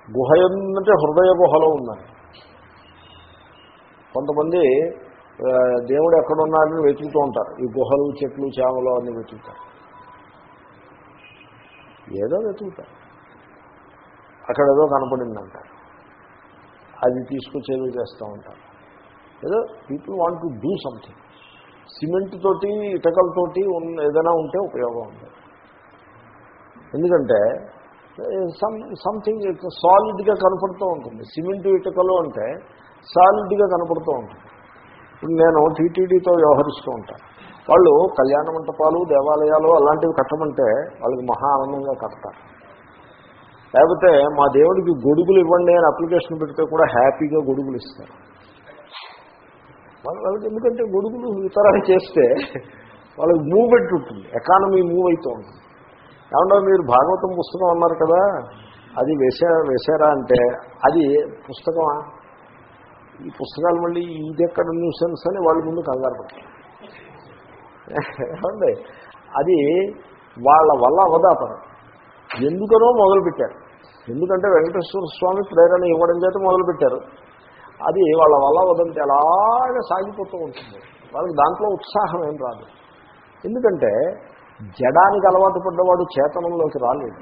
గుహ ఏంటంటే హృదయ గుహలో ఉందని కొంతమంది ఆ, దేవుడు ఎక్కడున్నాడని వెతుకుతూ ఉంటారు ఈ గుహలు చెట్లు చేమలు అన్ని వెతుకుతారు ఏదో వెతుకుతారు అక్కడ ఏదో కనపడిందంట అది తీసుకొచ్చి ఏదో చేస్తూ ఉంటారు ఏదో people want to do something cement తోటి ఇటకలతోటి ఉన్న ఏదైనా ఉంటే ఉపయోగం ఉంది ఎందుకంటే సమ్ సంథింగ్ సాలిడ్గా కనపడుతూ ఉంటుంది సిమెంట్ ఇటుకలు అంటే సాలిడ్గా కనపడుతూ ఉంటుంది ఇప్పుడు నేను టీటీడీతో వ్యవహరిస్తూ ఉంటాను వాళ్ళు కళ్యాణ మంటపాలు దేవాలయాలు అలాంటివి కట్టమంటే వాళ్ళకి మహా ఆనందంగా కడతారు లేకపోతే మా దేవుడికి గొడుగులు ఇవ్వండి అని అప్లికేషన్ పెడితే కూడా హ్యాపీగా గొడుగులు ఇస్తారు వాళ్ళ- వాళ్ళకి ఎందుకంటే గొడుగులు ఇతరాలు చేస్తే వాళ్ళకి మూవ్మెంట్ ఉంటుంది ఎకానమీ మూవ్ అవుతూ ఉంటుంది ఏమన్నా మీరు భాగవతం పుస్తకం అన్నారు కదా అది వేసా వేశారా అంటే అది పుస్తకమా ఈ పుస్తకాలు మళ్ళీ ఇది ఎక్కడ న్యూసెన్స్ అని వాళ్ళ ముందు కంగారు పడతారు ఏమండి అది వాళ్ళ వల్ల అవదాపరం ఎందుకనో మొదలుపెట్టారు ఎందుకంటే వెంకటేశ్వర స్వామి ప్రేరణ ఇవ్వడం చేత మొదలుపెట్టారు అది వాళ్ళ వల్ల వదంతే అలాగే సాగిపోతూ ఉంటుంది వాళ్ళకి దాంట్లో ఉత్సాహం ఏం రాదు ఎందుకంటే జడానికి అలవాటు పడ్డవాడు చేతనంలోకి రాలేడు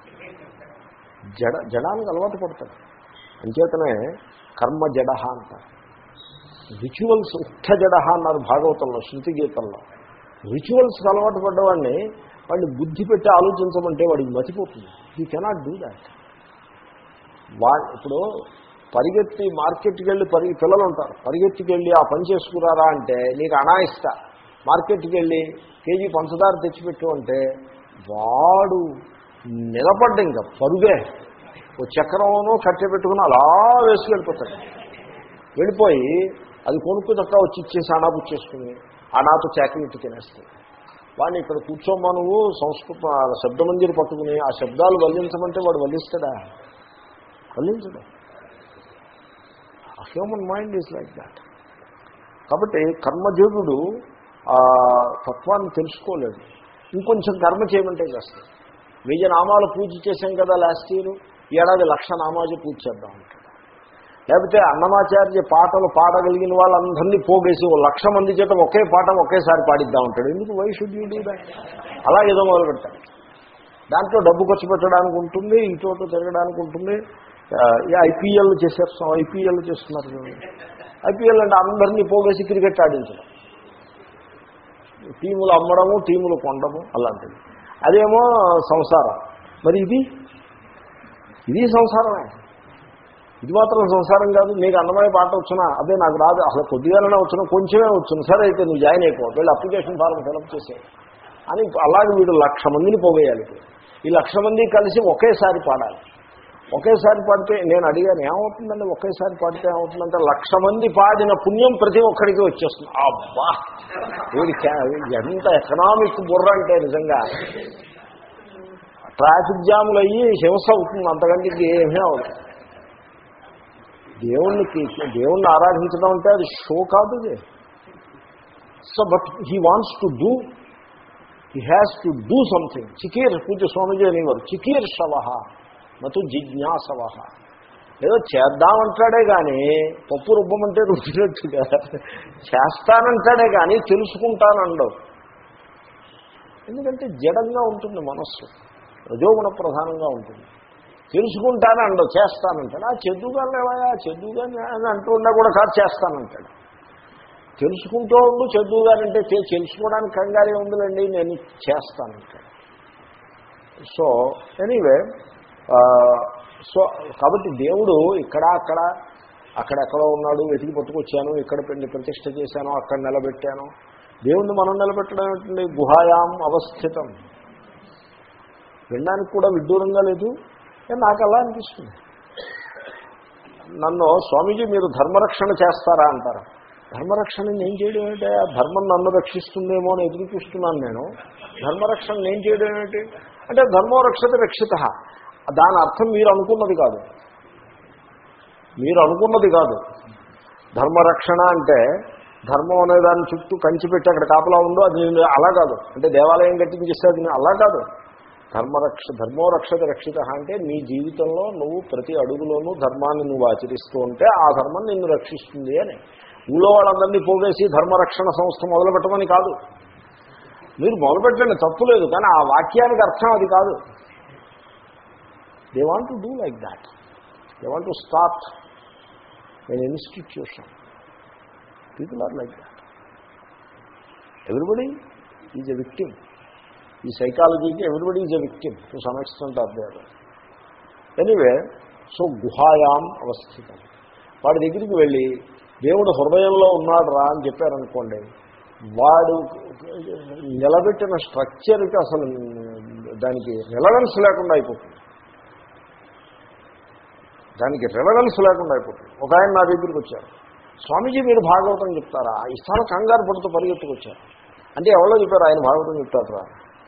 జడ జడానికి అలవాటు పడతాడు అంచేతనే కర్మ జడ అంటారు రిచువల్స్ ఉత్థ జడ అన్నారు భాగవతంలో శృతి గీతంలో రిచువల్స్కి అలవాటు పడ్డవాడిని వాడిని బుద్ధి పెట్టి ఆలోచించమంటే వాడికి మతిపోతుంది యూ కెనాట్ డూ దాట్ వా ఇప్పుడు పరిగెత్తి మార్కెట్కి వెళ్ళి పరిగె పిల్లలు ఉంటారు పరిగెత్తికి వెళ్ళి ఆ పని చేసుకురారా అంటే నీకు అనాయిస్తా మార్కెట్కి వెళ్ళి కేజీ పంచదార తెచ్చిపెట్టు అంటే వాడు నిలబడ్డ ఇంకా పరుగే ఓ చక్రంలో కట్టె పెట్టుకుని అలా వేసుకెళ్ళిపోతాడు వెళ్ళిపోయి అది కొనుక్కు తక్క వచ్చి ఇచ్చేసి అనాపుచ్చేసుకుని అనాతో చాకలెట్ తినేస్తాడు వాడిని ఇక్కడ కూర్చోమ్మా నువ్వు సంస్కృత శబ్దమంజరి పట్టుకుని ఆ శబ్దాలు వల్లించమంటే వాడు వల్లిస్తాడా వల్లించడు human mind is like that కాబట్టి కర్మజీవుడు ఆ తత్వాన్ని తెలుసుకోలేడు ఇంకొంచెం కర్మ చేయమంటే చేస్తాడు వెయ్యి నామాలు పూజ చేశాం కదా లాస్ట్ ఇయర్ ఈ ఏడాది లక్ష నామాజు పూజ చేద్దాం అంటాడు లేకపోతే అన్నమాచార్య పాటలు పాడగలిగిన వాళ్ళందరినీ పోగేసి ఓ లక్ష మంది చేత ఒకే పాట ఒకేసారి పాడిద్దాం ఉంటాడు ఎందుకు why should you do that అలా ఏదో మొదలు పెట్టాడు దాంట్లో డబ్బు ఖర్చు పెట్టడానికి ఉంటుంది ఇటు తిరగడానికి ఉంటుంది ఆ, ఈ ఐపీఎల్ చేసేస్తాం ఐపీఎల్ చేస్తున్నారు ఐపీఎల్ అంటే అందరినీ పోగేసి క్రికెట్ ఆడించడం టీములు అమ్మడము టీములు కొనడము అలాంటివి అదేమో సంసారం మరి ఇది ఇది సంసారమే ఇది మాత్రం సంసారం కాదు నీకు అన్నమయ్య పాట వచ్చినా అదే నాకు రాదు అసలు కొద్దిగానే వచ్చినా కొంచెమే వచ్చిన సరే అయితే నువ్వు జాయిన్ అయిపో వీళ్ళు అప్లికేషన్ ఫారం ఫిలప్ చేసే అని అలాగే వీడు లక్ష మందిని పోగేయాలి ఇప్పుడు. ఈ లక్ష మంది కలిసి ఒకేసారి పాడాలి ఒకేసారి పాడితే నేను అడిగాను ఏమవుతుందండి ఒకేసారి పాడితే ఏమవుతుందంటే లక్ష మంది పాడిన పుణ్యం ప్రతి ఒక్కడికి వచ్చేస్తుంది అబ్బా వీడి క్యా- ఎంత ఎకనామిక్ బుర్ర అంటే నిజంగా ట్రాఫిక్ జాములు అయ్యి హింస అవుతుంది అంతకంటే ఏమీ అవుతుంది దేవుణ్ణికి దేవుణ్ణి ఆరాధించడం అంటే అది షో కాదు ఇది so but he wants to do he has to do something చికీర్ పూజ స్వామిజీ అనేవారు చికీర్ శవ మతు జిజ్ఞాసవ ఏదో చేద్దామంటాడే కానీ పప్పు రుబ్బమంటే రుచినట్టుగా చేస్తానంటాడే కానీ తెలుసుకుంటానండవు ఎందుకంటే జడంగా ఉంటుంది మనస్సు రజోగుణ ప్రధానంగా ఉంటుంది తెలుసుకుంటాను అండవు చేస్తానంటాడు ఆ చెద్దుగా లేవయా చెద్దుగా అని అంటూ ఉన్నా కూడా కాదు చేస్తానంటాడు తెలుసుకుంటూ ఉండు చదువుగానంటే తె- తెలుసుకోవడానికి కంగారే ఉందిలేండి నేను చేస్తానంటాడు సో ఎనీవే సో కాబట్టి దేవుడు ఇక్కడ అక్కడ అక్కడెక్కడో ఉన్నాడు వెతికి పట్టుకొచ్చాను ఇక్కడ పెళ్లి ప్రతిష్ట చేశాను అక్కడ నిలబెట్టాను దేవుణ్ణి మనం నిలబెట్టడం ఏంటండి గుహాయాం అవస్థితం వినడానికి కూడా విడ్డూరంగా లేదు ఏ నాకు అలా అనిపిస్తుంది నన్ను స్వామీజీ మీరు ధర్మరక్షణ చేస్తారా అంటారు ధర్మరక్షణ నేను చేయడం ఏంటి ఆ ధర్మం నన్ను రక్షిస్తుందేమో అని ఎదురు చూస్తున్నాను నేను ధర్మరక్షణ నేను చేయడం ఏంటి అంటే ధర్మో రక్షత రక్షిత దాని అర్థం మీరు అనుకున్నది కాదు మీరు అనుకున్నది కాదు ధర్మరక్షణ అంటే ధర్మం అనే దాని చుట్టూ కంచి పెట్టి అక్కడ కాపలా ఉందో అది నేను అలా కాదు అంటే దేవాలయం కట్టించేస్తే అది నేను అలా కాదు ధర్మరక్ష ధర్మో రక్షత రక్షిత అంటే నీ జీవితంలో నువ్వు ప్రతి అడుగులోనూ ధర్మాన్ని నువ్వు ఆచరిస్తూ ఉంటే ఆ ధర్మం నిన్ను రక్షిస్తుంది అని ఊళ్ళో వాళ్ళందరినీ పోగేసి ధర్మరక్షణ సంస్థ మొదలుపెట్టమని కాదు మీరు మొదలుపెట్టండి తప్పు లేదు కానీ ఆ వాక్యానికి అర్థం అది కాదు they want to do like that they want to start an institution people are like that everybody is a victim ఈ సైకాలజీకి everybody is a victim to some extent of their anyway so గుహాయాం అవస్థితం వాడి దగ్గరికి వెళ్ళి దేవుడు హృదయంలో ఉన్నాడు రా అని చెప్పారనుకోండి వాడు నిలబెట్టిన స్ట్రక్చర్కి అసలు దానికి రిలవెన్స్ లేకుండా అయిపోతుంది దానికి రిలవెన్స్ లేకుండా అయిపోతుంది ఒక ఆయన నా దగ్గరికి వచ్చారు స్వామీజీ మీరు భాగవతం చెప్తారా ఇస్తాను కంగారు పడుతూ పరిగెత్తుకొచ్చారు అంటే ఎవరో చెప్పారు ఆయన భాగవతం చెప్తారా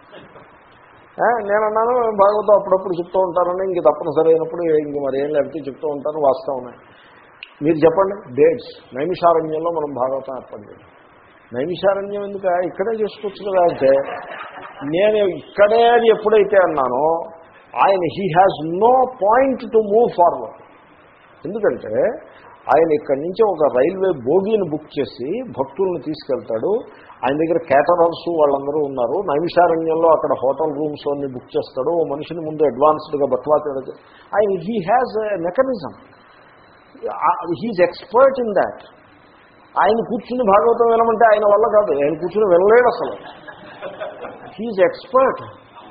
నేను అన్నాను భాగవతం అప్పుడప్పుడు చెప్తూ ఉంటానని ఇంక తప్పనిసరి అయినప్పుడు ఇంక మరి ఏం లేకపోతే చెప్తూ ఉంటాను వాస్తవమే మీరు చెప్పండి డేట్స్ నైమిషారణ్యంలో మనం భాగవతం ఏర్పాటు చేయాలి నైమిషారణ్యం ఎందుక ఇక్కడే చేసుకోవచ్చు కదా అంటే నేను ఇక్కడే అని ఎప్పుడైతే అన్నానో ఆయన he has no point to move forward ఎందుకంటే ఆయన ఇక్కడి నుంచి ఒక రైల్వే బోగీని బుక్ చేసి భక్తులను తీసుకెళ్తాడు ఆయన దగ్గర కేటరర్స్ వాళ్ళందరూ ఉన్నారు నైమిషారణ్యంలో అక్కడ హోటల్ రూమ్స్ అన్ని బుక్ చేస్తాడు ఓ మనిషిని ముందు అడ్వాన్స్డ్గా బట్వా ఆయన he has a mechanism he's expert in that ఆయన కూర్చుని భాగవతం వినమంటే ఆయన వల్ల కాదు ఆయన కూర్చుని వినలేడు అసలు he's expert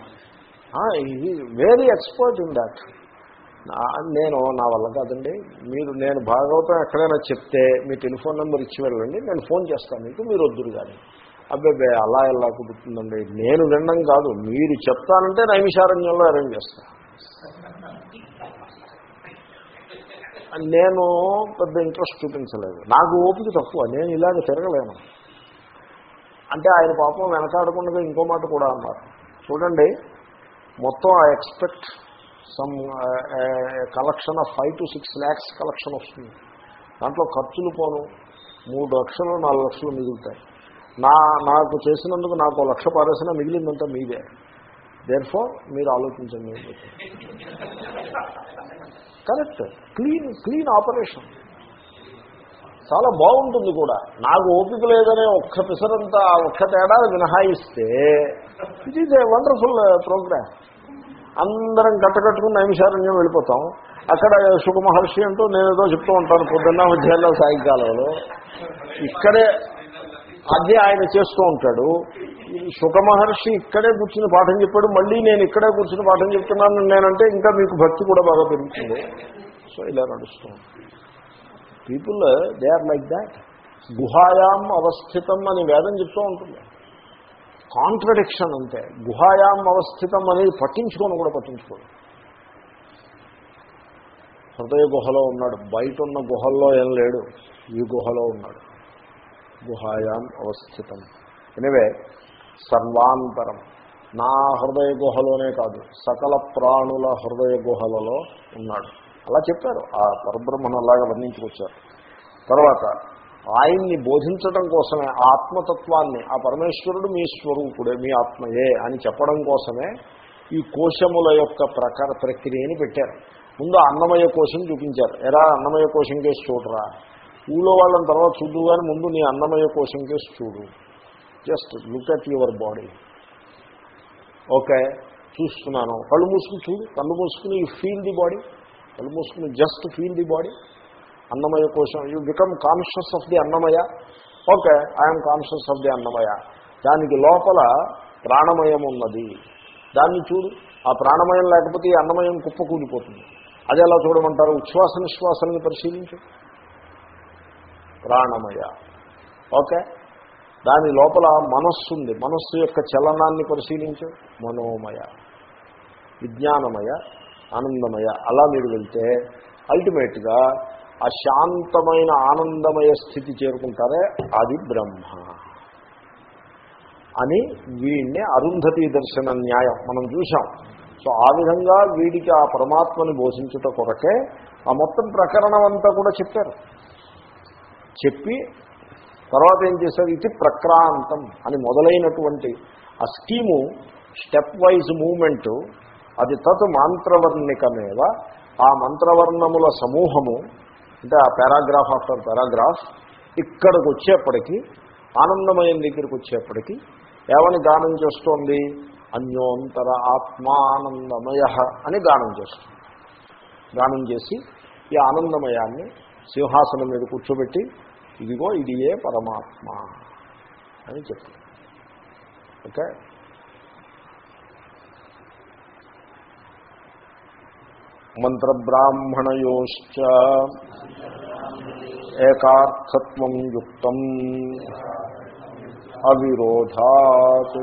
very expert in that నేను నా వల్ల కాదండి మీరు నేను భాగవతం ఎక్కడైనా చెప్తే మీ టెలిఫోన్ నెంబర్ ఇచ్చి వెళ్ళండి నేను ఫోన్ చేస్తాను మీకు మీరు వద్దురు కానీ అబ్బాయి అలా ఎలా కుదురుతుందండి నేను వినడం కాదు మీరు చెప్తానంటే నైమిషారణ్యంలో అరేంజ్ చేస్తాను నేను పెద్ద ఇంట్రెస్ట్ చూపించలేదు నాకు ఓపిక తక్కువ నేను ఇలాగ తిరగలేను అంటే ఆయన పాపం వెనకాడకుండా ఇంకో మాట కూడా అన్నారు చూడండి మొత్తం I expect some collection of five to six lakhs collection వస్తుంది దాంట్లో ఖర్చులు పోను మూడు లక్షలు నాలుగు లక్షలు మిగులుతాయి నా నాకు చేసినందుకు నాకు లక్ష పారేసినా మిగిలిందంతా మీదే దేర్ ఫోర్ మీరు ఆలోచించండి కరెక్ట్ క్లీన్ క్లీన్ ఆపరేషన్ చాలా బాగుంటుంది కూడా నాకు ఓపిక లేదనే ఒక్క పిసరంతా ఒక్క తేడా మినహాయిస్తే it is a wonderful programme అందరం కట్టకట్టుకుని నైమిషారణ్యం వెళ్ళిపోతాం అక్కడ సుఖ మహర్షి అంటూ నేనేదో చెప్తూ ఉంటాను పొద్దున్న మధ్యాహ్నంలో సాయంకాలంలో ఇక్కడే అదే ఆయన చేస్తూ ఉంటాడు సుఖ మహర్షి ఇక్కడే కూర్చుని పాఠం చెప్పాడు మళ్ళీ నేను ఇక్కడే కూర్చుని పాఠం చెప్తున్నాను నేనంటే ఇంకా మీకు భక్తి కూడా బాగా పెరుగుతుంది సో ఇలా నడుస్తుంది people they are like that గుహాయాం అవస్థితం అని వేదం చెప్తూ ఉంటుంది కాంట్రడిక్షన్ అంతే గుహాయాం అవస్థితం అనేది పట్టించుకొని కూడా పట్టించుకోడు హృదయ గుహలో ఉన్నాడు బయట ఉన్న గుహల్లో ఏం లేడు ఈ గుహలో ఉన్నాడు గుహాయాం అవస్థితం ఎనివే సర్వాంతరం నా హృదయ గుహలోనే కాదు సకల ప్రాణుల హృదయ గుహలలో ఉన్నాడు అలా చెప్పారు ఆ పరబ్రహ్మను అలాగా వర్ణించుకొచ్చారు తర్వాత ఆయన్ని బోధించడం కోసమే ఆత్మతత్వాన్ని ఆ పరమేశ్వరుడు మీ స్వరూపుడే మీ ఆత్మయే అని చెప్పడం కోసమే ఈ కోశముల యొక్క ప్రకార ప్రక్రియని పెట్టారు ముందు అన్నమయ కోశం చూపించారు ఎరా అన్నమయ కోశం కేసు చూడరా ఊళ్ళో వాళ్ళని తర్వాత చూద్దు కానీ ముందు నీ అన్నమయ కోశం కేసు చూడు just look at your body okay చూస్తున్నాను కళ్ళు మూసుకుని చూడు కళ్ళు మూసుకుని యూ ఫీల్ ది బాడీ కళ్ళు మూసుకుని జస్ట్ ఫీల్ ది బాడీ అన్నమయ కోశం you become conscious of the అన్నమయ okay I'm conscious of the అన్నమయ దానికి లోపల ప్రాణమయం ఉన్నది దాన్ని చూడు ఆ ప్రాణమయం లేకపోతే ఈ అన్నమయం కుప్ప కూలిపోతుంది అది ఎలా చూడమంటారు ఉచ్ఛ్వాస నిశ్వాసాన్ని పరిశీలించు ప్రాణమయ ఓకే దాని లోపల మనస్సు ఉంది మనస్సు యొక్క చలనాన్ని పరిశీలించు మనోమయ విజ్ఞానమయ ఆనందమయ అలా మీరు వెళ్తే అల్టిమేట్గా ఆ శాంతమైన ఆనందమయ స్థితి చేరుకుంటారే అది బ్రహ్మ అని వీడిని అరుంధతి దర్శన న్యాయం మనం చూసాం సో ఆ విధంగా వీడికి ఆ పరమాత్మని బోధించుట కొరకే ఆ మొత్తం ప్రకరణం అంతా కూడా చెప్పారు చెప్పి తర్వాత ఏం చేశారు ఇది ప్రక్రాంతం అని మొదలైనటువంటి ఆ స్కీము స్టెప్ వైజ్ మూమెంటు అది తత్ మంత్రవర్ణికమేవ ఆ మంత్రవర్ణముల సమూహము అంటే ఆ పారాగ్రాఫ్ ఆఫ్టర్ పారాగ్రాఫ్ ఇక్కడికి వచ్చేప్పటికీ ఆనందమయం దగ్గరికి వచ్చేప్పటికీ ఏమని గానం చేస్తోంది అన్యోంతర ఆత్మానందమయ అని గానం చేస్తుంది గానం చేసి ఈ ఆనందమయాన్ని సింహాసనం మీద కూర్చోబెట్టి ఇదిగో ఇది ఏ పరమాత్మ అని చెప్పు ఓకే మంత్రబ్రాహ్మణయోశ్చ ఏకార్థత్వం యుక్తం అవిరోధాత్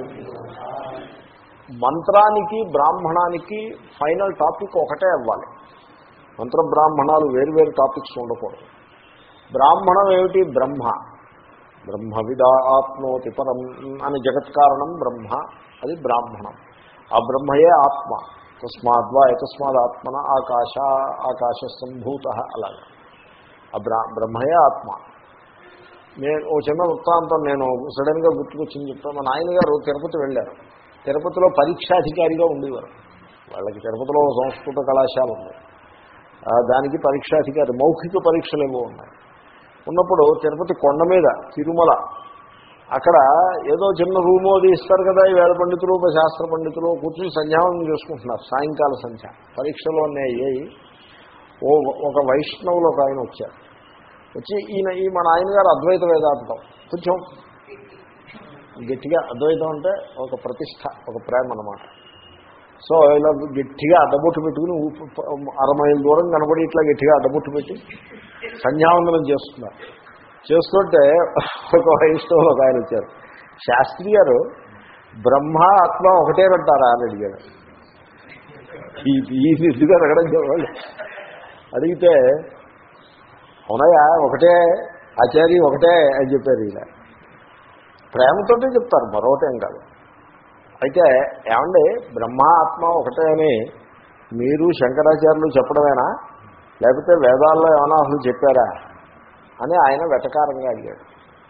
మంత్రానికి బ్రాహ్మణానికి ఫైనల్ టాపిక్ ఒకటే అవ్వాలి మంత్ర బ్రాహ్మణాలు వేరువేరు టాపిక్స్ ఉండకూడదు బ్రాహ్మణం ఏమిటి బ్రహ్మ బ్రహ్మవిదా ఆత్మోతి పరం అని జగత్కారణం బ్రహ్మ అది బ్రాహ్మణం ఆ బ్రహ్మయే ఆత్మ తస్మాద్వా ఎతస్మాత్ ఆత్మన ఆకాశ ఆకాశ సంభూత అలాగా ఆ బ్రా బ్రహ్మయే ఆత్మ నేను ఓ చిన్న వృత్తాంతం నేను సడన్గా గుర్తుకొచ్చింది చెప్తాను మా నాయనగారు తిరుపతి వెళ్ళారు తిరుపతిలో పరీక్షాధికారిగా ఉండేవారు వాళ్ళకి తిరుపతిలో సంస్కృత కళాశాల ఉంది ఆ, దానికి పరీక్షాధికారి మౌఖిక పరీక్షలు ఏవో ఉన్నాయి ఉన్నప్పుడు తిరుపతి కొండ మీద తిరుమల అక్కడ ఏదో చిన్న రూము అది ఇస్తారు కదా ఈ వేద పండితులు శాస్త్ర పండితులు కూర్చుని సంధ్యావనం చేసుకుంటున్నారు సాయంకాల సంధ్య పరీక్షలు అన్నీ అయ్యాయి ఓ ఒక వైష్ణవులు ఒక ఆయన వచ్చారు వచ్చి ఈయన ఈ మన ఆయన గారు అద్వైత వేదాంతం కొంచెం గట్టిగా అద్వైతం అంటే ఒక ప్రతిష్ట ఒక ప్రేమ అన్నమాట సో ఇలా గట్టిగా అడ్డబొట్టు పెట్టుకుని ఊపు- అర మైలు దూరం కనబడి ఇట్లా గట్టిగా అడ్డబొట్టు పెట్టి సంధ్యావందనం చేస్తున్నారు చేస్తుంటే ఒక వైష్ణవులు ఒక ఆయన వచ్చారు శాస్త్రి గారు బ్రహ్మ ఆత్మ ఒకటేనంటారా అని అడిగాడు ఈ ఈ నిధుగా అడగడం చెప్పాలి అడిగితే అవునయ్యా ఒకటే ఆచార్య ఒకటే అని చెప్పారు ఈయన ప్రేమతోటే చెప్తారు మరొకటేం కాదు అయితే ఏమండి బ్రహ్మ ఆత్మ ఒకటే అని మీరు శంకరాచార్యులు చెప్పడమేనా లేకపోతే వేదాల్లో ఏమైనా అసలు చెప్పారా అని ఆయన వెటకారంగా అడిగాడు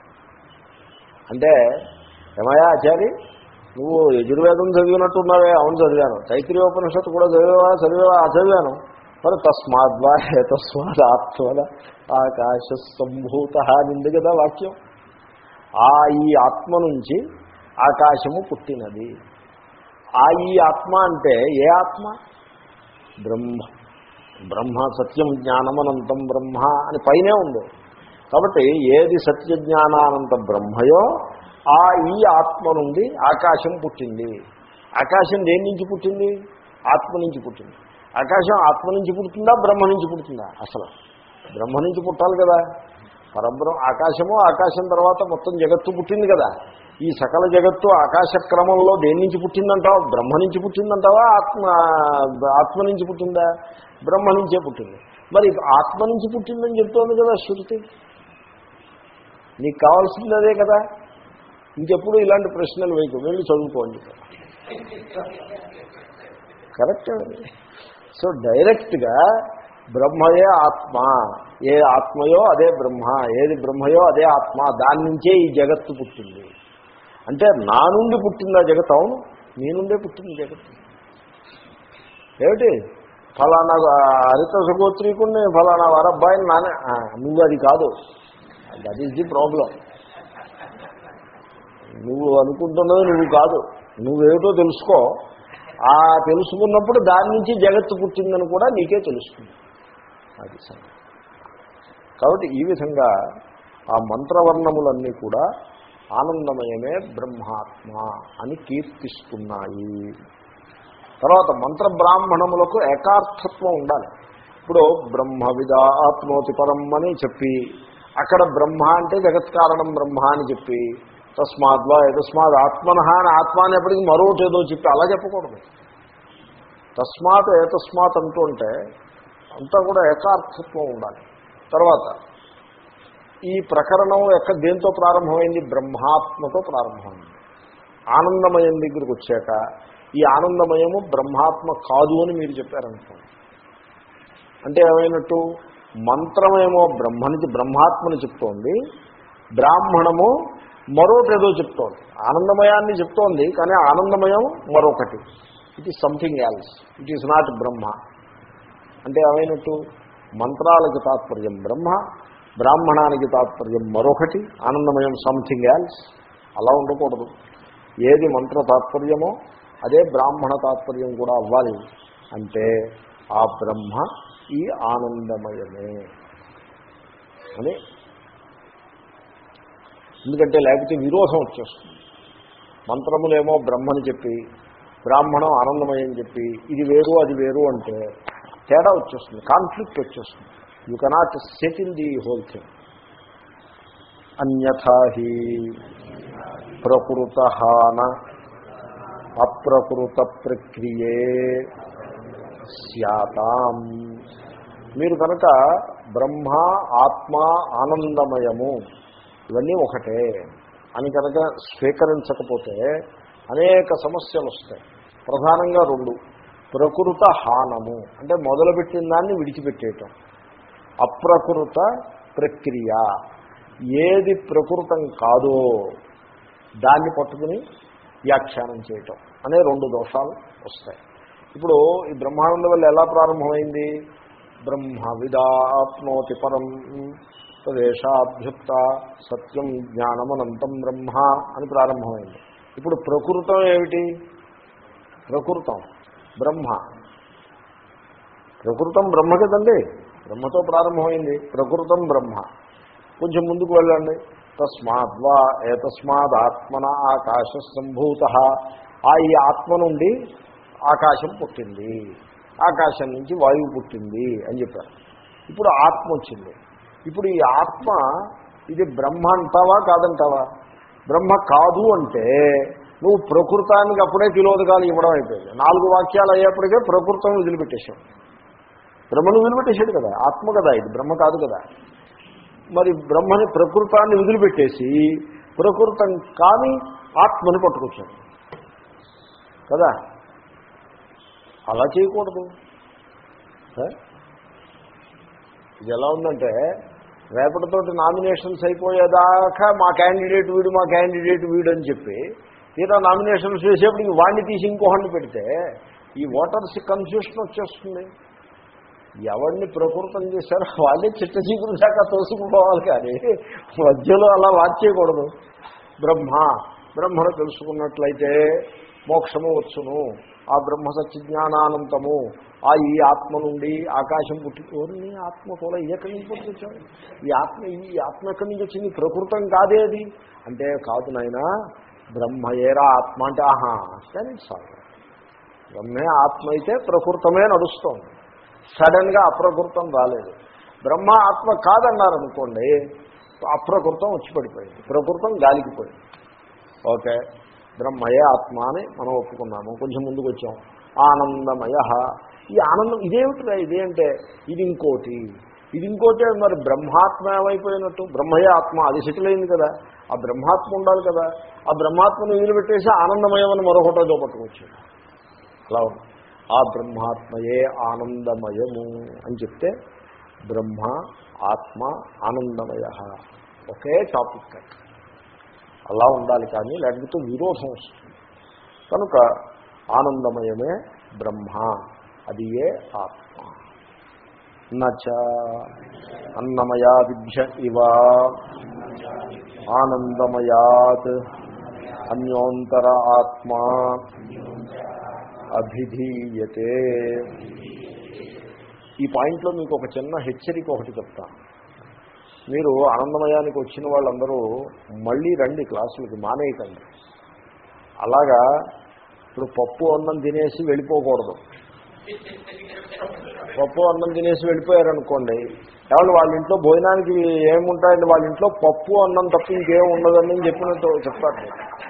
అంటే ఏమయ్యా ఆచారి నువ్వు యజుర్వేదం చదివినట్టున్నావే అవును చదివాను తైత్రీయోపనిషత్తు కూడా చదివావా చదివావా ఆ చదివాను మరి తస్మాద్వా తస్మాత్ ఆత్మల ఆకాశ సంభూత నింది కదా వాక్యం ఆ ఈ ఆత్మ నుంచి ఆకాశము పుట్టినది ఆ ఈ ఆత్మ అంటే ఏ ఆత్మ బ్రహ్మ బ్రహ్మ సత్యం జ్ఞానమనంతం బ్రహ్మ అని పైనే ఉంది కాబట్టి ఏది సత్య జ్ఞానానంత బ్రహ్మయో ఆ ఈ ఆత్మ నుండి ఆకాశం పుట్టింది ఆకాశం దేని నుంచి పుట్టింది ఆత్మ నుంచి పుట్టింది ఆకాశం ఆత్మ నుంచి పుడుతుందా బ్రహ్మ నుంచి పుడుతుందా అసలు బ్రహ్మ నుంచి పుట్టాలి కదా పరబ్రహ్మ ఆకాశము ఆకాశం తర్వాత మొత్తం జగత్తు పుట్టింది కదా ఈ సకల జగత్తు ఆకాశ క్రమంలో దేని నుంచి పుట్టిందంటావా బ్రహ్మ నుంచి పుట్టిందంటావా ఆత్మ ఆత్మ నుంచి పుట్టిందా బ్రహ్మ నుంచే పుట్టింది మరి ఆత్మ నుంచి పుట్టిందని చెప్తోంది కదా శృతి నీకు కావాల్సింది అదే కదా ఇంకెప్పుడు ఇలాంటి ప్రశ్నలు వేయకు వెళ్ళి చదువుకోండి కరెక్ట్ సో డైరెక్ట్గా బ్రహ్మయే ఆత్మ ఏ ఆత్మయో అదే బ్రహ్మ ఏది బ్రహ్మయో అదే ఆత్మ దాని నుంచే ఈ జగత్తు పుట్టింది అంటే నా నుండి పుట్టిందా జగత్ అవును నీ నుండే పుట్టింది జగత్తు ఏమిటి ఫలానా హరిత సుగోత్రీకుని ఫలానా వరబ్బాయిని నానే ఆ, నువ్వు అది కాదు దట్ ఈస్ ది ప్రాబ్లం నువ్వు అనుకుంటున్నది నువ్వు కాదు నువ్వేమిటో తెలుసుకో ఆ తెలుసుకున్నప్పుడు దాని నుంచి జగత్తు పుట్టిందని కూడా నీకే తెలుస్తుంది అది సంగతి కాబట్టి ఈ విధంగా ఆ మంత్రవర్ణములన్నీ కూడా ఆనందమయమే బ్రహ్మాత్మ అని కీర్తిస్తున్నాయి తర్వాత మంత్ర బ్రాహ్మణములకు ఏకార్థత్వం ఉండాలి ఇప్పుడు బ్రహ్మ విదా ఆత్మోతి పరం అని చెప్పి అక్కడ బ్రహ్మ అంటే జగత్కారణం బ్రహ్మ అని చెప్పి తస్మాద్వా యతస్మాత్ ఆత్మన అని ఆత్మ అనేప్పటికీ మరొకటి ఏదో చెప్పి అలా చెప్పకూడదు తస్మాత్ ఏతస్మాత్ అంటూ ఉంటే అంతా కూడా ఏకార్థత్వం ఉండాలి తర్వాత ఈ ప్రకరణం ఎక్క దేంతో ప్రారంభమైంది బ్రహ్మాత్మతో ప్రారంభమైంది ఆనందమయం దగ్గరికి వచ్చాక ఈ ఆనందమయము బ్రహ్మాత్మ కాదు అని మీరు చెప్పారనుకోండి అంటే ఏమైనట్టు మంత్రమేమో బ్రహ్మని బ్రహ్మాత్మని చెప్తోంది బ్రాహ్మణము మరొకటి ఏదో చెప్తోంది ఆనందమయాన్ని చెప్తోంది కానీ ఆనందమయం మరొకటి it is something else it is not Brahma అంటే ఏమైనట్టు మంత్రాలకి తాత్పర్యం బ్రహ్మ బ్రాహ్మణానికి తాత్పర్యం మరొకటి ఆనందమయం సంథింగ్ ఎల్స్ అలా ఉండకూడదు ఏది మంత్ర తాత్పర్యమో అదే బ్రాహ్మణ తాత్పర్యం కూడా అవ్వాలి అంటే ఆ బ్రహ్మ ఈ ఆనందమయమే అని ఎందుకంటే లేకపోతే విరోధం వచ్చేస్తుంది మంత్రములేమో బ్రహ్మని చెప్పి బ్రాహ్మణం ఆనందమయం చెప్పి ఇది వేరు అది వేరు అంటే తేడా వచ్చేస్తుంది కాన్ఫ్లిక్ట్ వచ్చేస్తుంది you cannot settle the whole thing అన్యథాహి ప్రకృతహాన అప్రకృత ప్రక్రియే స్యాతాం మీరు కనుక బ్రహ్మ ఆత్మ ఆనందమయము ఇవన్నీ ఒకటే అని కనుక స్వీకరించకపోతే అనేక సమస్యలు వస్తాయి ప్రధానంగా రెండు ప్రకృత హానము అంటే మొదలుపెట్టిన దాన్ని విడిచిపెట్టేయటం అప్రకృత ప్రక్రియ ఏది ప్రకృతం కాదో దాన్ని పట్టుకుని వ్యాఖ్యానం చేయటం అనే రెండు దోషాలు వస్తాయి ఇప్పుడు ఈ బ్రహ్మానంద వల్ల ఎలా ప్రారంభమైంది బ్రహ్మ విదాప్నోతి పరం తదేశాభ్యుక్త సత్యం జ్ఞానమనంతం బ్రహ్మ అని ప్రారంభమైంది ఇప్పుడు ప్రకృతం ఏమిటి ప్రకృతం బ్రహ్మ ప్రకృతం బ్రహ్మ కదండి బ్రహ్మతో ప్రారంభమైంది ప్రకృతం బ్రహ్మ కొంచెం ముందుకు వెళ్ళండి తస్మాద్వా ఏతస్మాద్ ఆత్మన ఆకాశ సంభూత ఆ ఈ ఆత్మ నుండి ఆకాశం పుట్టింది ఆకాశం నుంచి వాయువు పుట్టింది అని చెప్పారు ఇప్పుడు ఆత్మ వచ్చింది ఇప్పుడు ఈ ఆత్మ ఇది బ్రహ్మ అంటావా కాదంటావా బ్రహ్మ కాదు అంటే నువ్వు ప్రకృతానికి అప్పుడే తిలోదకాలు ఇవ్వడం అయిపోయింది నాలుగు వాక్యాలు అయ్యేప్పటికే ప్రకృతం వదిలిపెట్టేశావు బ్రహ్మను వదిలిపెట్టేశాడు కదా ఆత్మ కదా ఇది బ్రహ్మ కాదు కదా మరి బ్రహ్మని ప్రకృతాన్ని వదిలిపెట్టేసి ప్రకృతం కానీ ఆత్మని పట్టుకొచ్చాడు కదా అలా చేయకూడదు ఏ? ఇది ఎలా ఉందంటే రేపటితోటి నామినేషన్స్ అయిపోయేదాకా మా క్యాండిడేట్ వీడు మా క్యాండిడేట్ వీడు అని చెప్పి తీరా నామినేషన్స్ వేసేప్పుడు వాడిని తీసి ఇంకోహండి పెడితే ఈ ఓటర్స్ కన్ఫ్యూషన్ వచ్చేస్తుంది ఎవరిని ప్రకృతం చేశారో వాళ్ళే చిట్ట చీకులు దాకా తోసుకుపోవాలి కానీ మధ్యలో అలా వాచేయకూడదు బ్రహ్మ బ్రహ్మను తెలుసుకున్నట్లయితే మోక్షము వచ్చును ఆ బ్రహ్మ సత్యజ్ఞానానంతము ఆ ఈ ఆత్మ నుండి ఆకాశం పుట్టి ఎవరిని ఆత్మ కూడా ఎక్కడి నుంచి పుట్టుకొచ్చాడు ఈ ఆత్మ ఈ ఆత్మ ఎక్కడి నుంచి వచ్చింది ప్రకృతం కాదే అది అంటే కాదు నాయన బ్రహ్మయేరా ఆత్మ అంటే ఆహా సరే చాలు బ్రహ్మే ఆత్మ అయితే ప్రకృతమే నడుస్తోంది సడన్గా అప్రకృతం రాలేదు బ్రహ్మ ఆత్మ కాదన్నారనుకోండి అప్రకృతం వచ్చి పడిపోయింది ప్రకృతం గాలికి పోయింది ఓకే బ్రహ్మయే ఆత్మ అని మనం ఒప్పుకున్నాము కొంచెం ముందుకు వచ్చాం ఆనందమయ ఈ ఆనందం ఇదేమిటిరా ఇది అంటే ఇది ఇంకోటి ఇది ఇంకోటి మరి బ్రహ్మాత్మ ఏమైపోయినట్టు బ్రహ్మయే ఆత్మ అది సెటిల్ అయింది కదా ఆ బ్రహ్మాత్మ ఉండాలి కదా ఆ బ్రహ్మాత్మను వదిలిపెట్టేసి ఆనందమయమని మరొకటో పట్టుకొచ్చాడు అలా ఉంది ఆ బ్రహ్మాత్మయే ఆనందమయము అని చెప్తే బ్రహ్మ ఆత్మ ఆనందమయ ఒకే టాపిక్ అది అలా ఉండాలి కానీ లేకపోతే విరోధం వస్తుంది కనుక ఆనందమయమే బ్రహ్మ అది ఏ ఆత్మ నచ అన్నమయాదిభ్య ఇవ ఆనందమయాత్ అన్యోంతర ఆత్మా అభిధీయతే ఈ పాయింట్లో మీకు ఒక చిన్న హెచ్చరిక ఒకటి చెప్తా మీరు ఆనందమయానికి వచ్చిన వాళ్ళందరూ మళ్ళీ రండి క్లాసులకి మానేయకండి అలాగా ఇప్పుడు పప్పు అన్నం తినేసి వెళ్ళిపోకూడదు పప్పు అన్నం తినేసి వెళ్ళిపోయారనుకోండి ఎవరు వాళ్ళ ఇంట్లో భోజనానికి ఏముంటాయండి వాళ్ళ ఇంట్లో పప్పు అన్నం తప్ప ఇంకేం ఉండదని చెప్పినట్టు చెప్తారు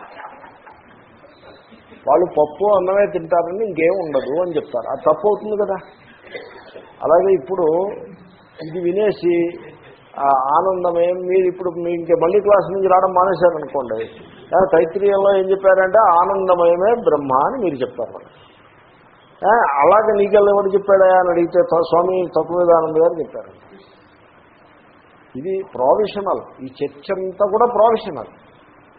వాళ్ళు పప్పు అన్నమే తింటారని ఇంకేం ఉండదు అని చెప్తారు అది తప్పు అవుతుంది కదా అలాగే ఇప్పుడు ఇది వినేసి ఆ ఆనందమే మీరు ఇప్పుడు మీ ఇంకే మళ్ళీ క్లాస్ నుంచి రావడం మానేశారనుకోండి ఆ, తైత్రీయంలో ఏం చెప్పారంటే ఆనందమయమే బ్రహ్మ అని మీరు చెప్పారు మనకి. ఆ, అలాగే నీకెళ్ళి ఎవరు చెప్పాడా అని అడిగితే త- స్వామి తత్వవేదానంద గారు చెప్పారు ఇది ప్రొవిషనల్ ఈ చర్చ అంతా కూడా ప్రొవిషనల్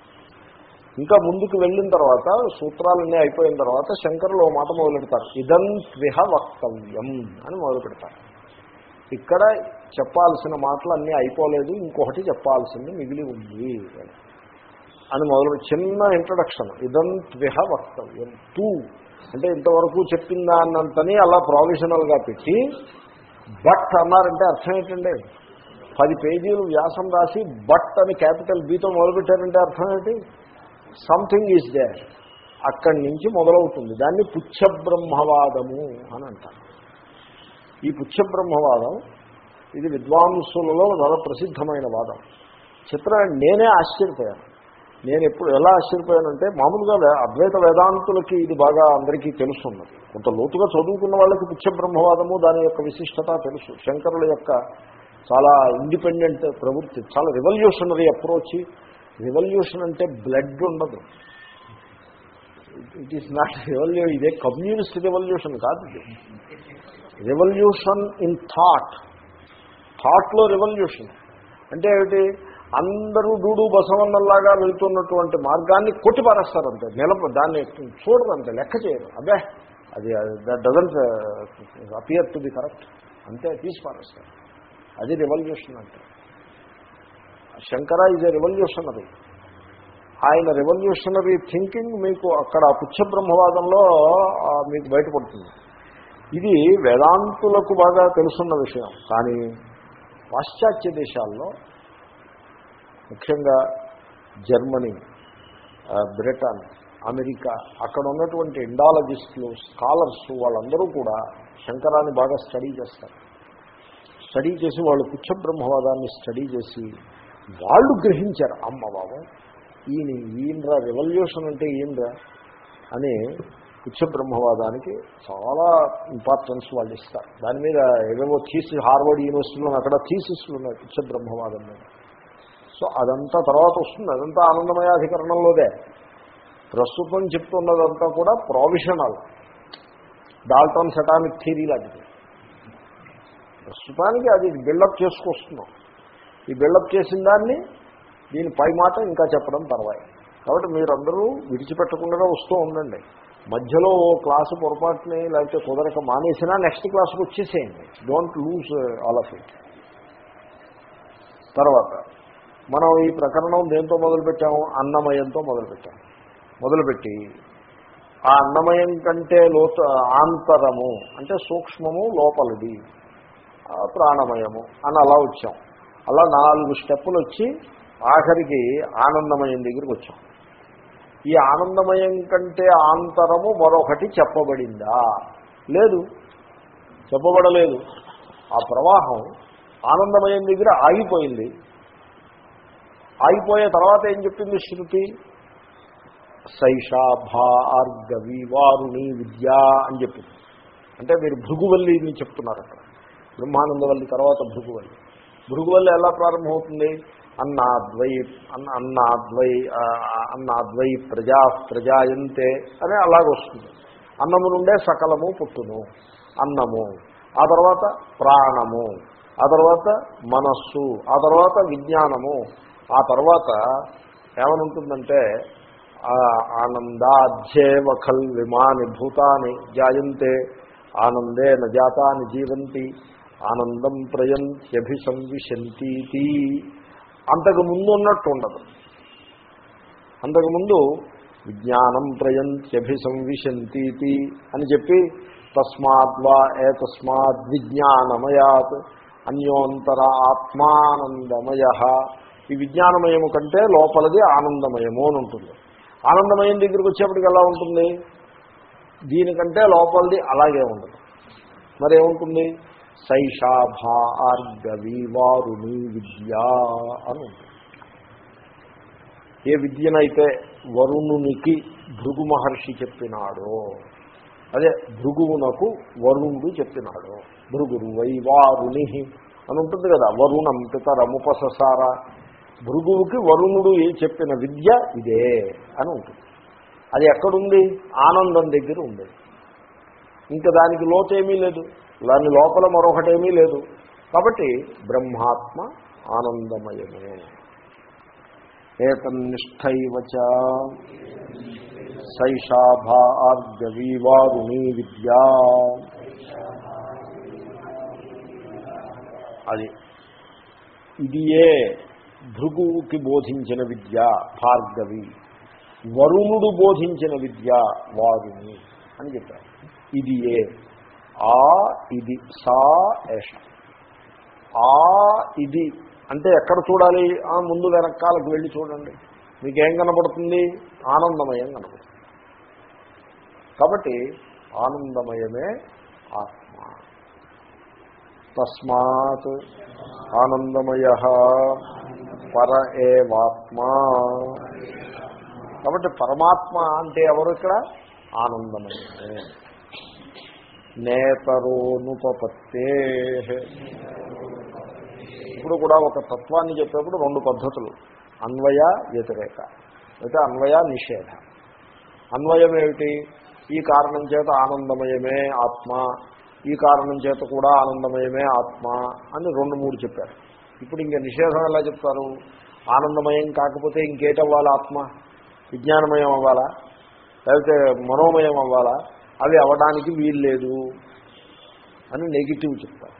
ఇంకా ముందుకు వెళ్ళిన తర్వాత సూత్రాలన్నీ అయిపోయిన తర్వాత శంకరులు ఓ మాట మొదలు పెడతారు ఇదం త్విహ వక్తవ్యం అని మొదలు పెడతారు ఇక్కడ చెప్పాల్సిన మాటలు అన్నీ అయిపోలేదు ఇంకొకటి చెప్పాల్సింది మిగిలి ఉంది అని మొదలు చిన్న ఇంట్రడక్షన్ ఇదం త్విహ వక్తవ్యం టూ అంటే ఇంతవరకు చెప్పిన దాన్నంతని అలా ప్రావిషనల్గా పెట్టి బట్ అన్నారంటే అర్థం ఏంటండి పది పేజీలు వ్యాసం రాసి బట్ అని క్యాపిటల్ బీతో మొదలుపెట్టారంటే అర్థం ఏంటి సంథింగ్ ఈజ్ దే అక్కడి నుంచి మొదలవుతుంది దాన్ని పుచ్చబ్రహ్మవాదము అని అంటారు ఈ పుచ్చబ్రహ్మవాదం ఇది విద్వాంసులలో చాలా ప్రసిద్ధమైన వాదం చిత్రం నేనే ఆశ్చర్యపోయాను నేను ఎప్పుడు ఎలా ఆశ్చర్యపోయానంటే మామూలుగా వే- అద్వైత వేదాంతులకి ఇది బాగా అందరికీ తెలుసున్నది కొంత లోతుగా చదువుకున్న వాళ్ళకి పుచ్చబ్రహ్మవాదము దాని యొక్క విశిష్టత తెలుసు శంకరుల యొక్క చాలా ఇండిపెండెంట్ ప్రవృత్తి చాలా రివల్యూషనరీ అప్రోచ్ రివల్యూషన్ అంటే బ్లడ్ ఉండదు ఇట్ ఈస్ నాట్ రివల్యూ ఇదే కమ్యూనిస్ట్ రివల్యూషన్ కాదు ఇది రివల్యూషన్ ఇన్ థాట్ థాట్లో రివల్యూషన్ అంటే ఏమిటి అందరూ డూడు బసవన్నల్లాగా వెళ్తున్నటువంటి మార్గాన్ని కొట్టిపారేస్తారంతే నిలబ దాన్ని చూడరంతే లెక్క చేయరు అదే అది that doesn't appear to be correct అంతే తీసి పారేస్తారు అది రెవల్యూషన్ అంటే శంకర ఈజ్ ఎ రెవల్యూషనరీ ఆయన రెవల్యూషనరీ థింకింగ్ మీకు అక్కడ పుచ్చబ్రహ్మవాదంలో ఆ, మీకు బయటపడుతుంది ఇది వేదాంతులకు బాగా తెలుసున్న విషయం కానీ పాశ్చాత్య దేశాల్లో ముఖ్యంగా జర్మనీ ఆ, బ్రిటన్ అమెరికా అక్కడ ఉన్నటువంటి ఇండాలజిస్టులు స్కాలర్స్ వాళ్ళందరూ కూడా శంకరాన్ని బాగా స్టడీ చేస్తారు స్టడీ చేసి వాళ్ళు పుచ్చబ్రహ్మవాదాన్ని స్టడీ చేసి వాళ్ళు గ్రహించారు అమ్మ బాబు ఈయన ఈయనరా రెవల్యూషన్ అంటే ఈయనరా అని పుచ్చబ్రహ్మవాదానికి చాలా ఇంపార్టెన్స్ వాళ్ళు ఇస్తారు దాని మీద ఏవేవో థీసి హార్వర్డ్ యూనివర్సిటీలో అక్కడ థీసిస్లు ఉన్నాయి పుచ్చబ్రహ్మవాదం మీద సో అదంతా తర్వాత వస్తుంది అదంతా ఆనందమయాధికరణంలోదే ప్రస్తుతం చెప్తున్నదంతా కూడా ప్రొవిషనల్ డాల్టన్ సెటామిక్ థీరీ లాంటిది ప్రస్తుతానికి అది బిల్డప్ చేసుకొస్తున్నాం ఈ బిల్డప్ చేసిన దాన్ని దీని పై మాట ఇంకా చెప్పడం తర్వాయి కాబట్టి మీరందరూ విడిచిపెట్టకుండా వస్తూ ఉండండి మధ్యలో ఓ క్లాసు పొరపాటుని లేకపోతే కుదరక మానేసినా నెక్స్ట్ క్లాస్కి వచ్చేసేయండి don't lose all of it తర్వాత మనం ఈ ప్రకరణం దేంతో మొదలుపెట్టాము అన్నమయంతో మొదలుపెట్టాము మొదలుపెట్టి ఆ అన్నమయం కంటే లోత ఆంతరము అంటే సూక్ష్మము లోపలిది ఆ ప్రాణమయము అని అలా వచ్చాం అలా నాలుగు స్టెప్పులు వచ్చి ఆఖరికి ఆనందమయం దగ్గరికి వచ్చాం ఈ ఆనందమయం కంటే ఆంతరము మరొకటి చెప్పబడిందా లేదు చెప్పబడలేదు ఆ ప్రవాహం ఆనందమయం దగ్గర ఆగిపోయింది ఆగిపోయే తర్వాత ఏం చెప్పింది శృతి సైషా భార్గవి వారుణి విద్య అని చెప్పింది అంటే మీరు భృగువల్లిని చెప్తున్నారు అక్కడ బ్రహ్మానందవల్లి తర్వాత భృగువల్లి భృగువల్లి ఎలా ప్రారంభమవుతుంది అన్నాద్వై అన్న అన్నాద్వై ఆ, అన్నాద్వై ప్రజా ప్రజాయంతే అని అలాగొస్తుంది అన్నము నుండే సకలము పుట్టును అన్నము ఆ తర్వాత ప్రాణము ఆ తర్వాత మనస్సు ఆ తర్వాత విజ్ఞానము ఆ తర్వాత ఏమనుంటుందంటే ఆ ఆనందాధ్యేవ ఖల్ విమాని భూతాని జాయంతే ఆనందే నజాతాని జీవంతి ఆనందం ప్రయంత్యభిసంవిశంతీతి అంతకు ముందు ఉన్నట్టు ఉండదు అంతకుముందు విజ్ఞానం ప్రయంత్యభిసంవిశంతీతి అని చెప్పి తస్మాద్వా ఏ తస్మాద్ విజ్ఞానమయాత్ అన్యోంతర ఆత్మానందమయ ఈ విజ్ఞానమయము కంటే లోపలది ఆనందమయము అని ఉంటుంది ఆనందమయం దగ్గరికి వచ్చేప్పటికి ఎలా ఉంటుంది దీనికంటే లోపలిది అలాగే ఉండదు మరి ఏముంటుంది సైషా భార్గవి వారుని విద్య అని ఉంటుంది ఏ విద్యనైతే వరుణునికి భృగు మహర్షి చెప్పినాడో అదే భృగువునకు వరుణుడు చెప్పినాడు భృగురు వై వారుని అని ఉంటుంది కదా వరుణం పితరముపససార భృగువుకి వరుణుడు ఏ చెప్పిన విద్య ఇదే అని ఉంటుంది అది ఎక్కడుంది ఆనందం దగ్గర ఉంది ఇంకా దానికి లోతేమీ లేదు దాని లోపల మరొకటేమీ లేదు కాబట్టి బ్రహ్మాత్మ ఆనందమయమే ఏతన్నిష్టైవ చ సైషాభార్గవీవారుణీ విద్యా అది ఇది ఏ భృగువుకి బోధించిన విద్య భార్గవి వరుణుడు బోధించిన విద్య వారుని అని చెప్పారు ఇది ఏ ఆ ఇది సా ఏష ఆ ఇది అంటే ఎక్కడ చూడాలి ఆ ముందు వెనకాలకు వెళ్ళి చూడండి మీకేం కనపడుతుంది ఆనందమయం కనపడుతుంది కాబట్టి ఆనందమయమే ఆత్మ తస్మాత్ ఆనందమయ పర ఏవాత్మా కాబట్టి పరమాత్మ అంటే ఎవరు ఇక్కడ ఆనందమయమే నేతరోనుపపత్తే ఇప్పుడు కూడా ఒక తత్వాన్ని చెప్పేప్పుడు రెండు పద్ధతులు అన్వయ వ్యతిరేక అయితే అన్వయ నిషేధ అన్వయం ఏమిటి ఈ కారణం చేత ఆనందమయమే ఆత్మ ఈ కారణం చేత కూడా ఆనందమయమే ఆత్మ అని రెండు మూడు చెప్పారు ఇప్పుడు ఇంకా నిషేధం ఎలా చెప్తారు ఆనందమయం కాకపోతే ఇంకేటవ్వాలి ఆత్మ విజ్ఞానమయం అవ్వాలా లేకపోతే మనోమయం అవ్వాలా అవి అవ్వడానికి వీలు లేదు అని నెగిటివ్ చెప్తారు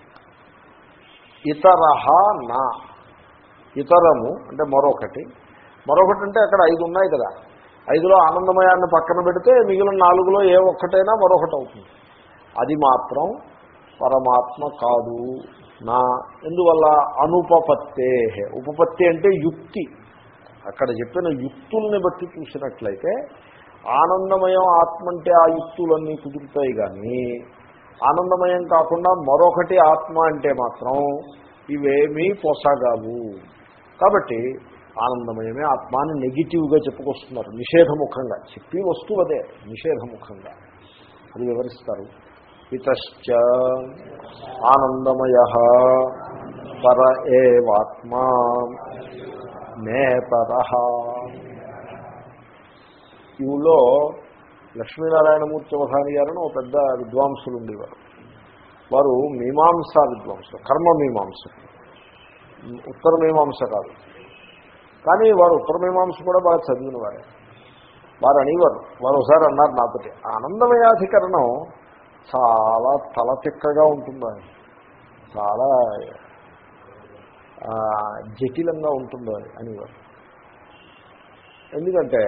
ఇతరహ నా ఇతరము అంటే మరొకటి మరొకటి అంటే అక్కడ ఐదు ఉన్నాయి కదా ఐదులో ఆనందమయాన్ని పక్కన పెడితే మిగిలిన నాలుగులో ఏ ఒక్కటైనా మరొకటి అవుతుంది అది మాత్రం పరమాత్మ కాదు నా ఎందువల్ల అనుపపత్తే ఉపపత్తి అంటే యుక్తి అక్కడ చెప్పిన యుక్తుల్ని బట్టి చూసినట్లయితే ఆనందమయం ఆత్మ అంటే ఆ యుక్తులన్నీ కుదురుతాయి కానీ ఆనందమయం కాకుండా మరొకటి ఆత్మ అంటే మాత్రం ఇవేమీ పొసగవు కాబట్టి ఆనందమయమే ఆత్మ అని నెగిటివ్గా చెప్పుకొస్తున్నారు నిషేధముఖంగా చెప్పి వస్తువు అదే నిషేధముఖంగా అది వివరిస్తారు ఇతశ్చ ఆనందమయ పర ఏవాత్మా నేతర ఈ ఊళ్ళో లక్ష్మీనారాయణమూర్తి అవధాని గారని ఒక పెద్ద విద్వాంసులు ఉండేవారు వారు మీమాంసా విద్వాంసులు కర్మ మీమాంస ఉత్తర మీమాంస కాదు కానీ వారు ఉత్తర మీమాంస కూడా బాగా చదివిన వారే వారు అనేవారు వారు ఒకసారి అన్నారు నాతోటి ఆనందమయాధికరణం చాలా తలతిక్కగా ఉంటుంది చాలా జటిలంగా ఉంటుంది అనేవారు ఎందుకంటే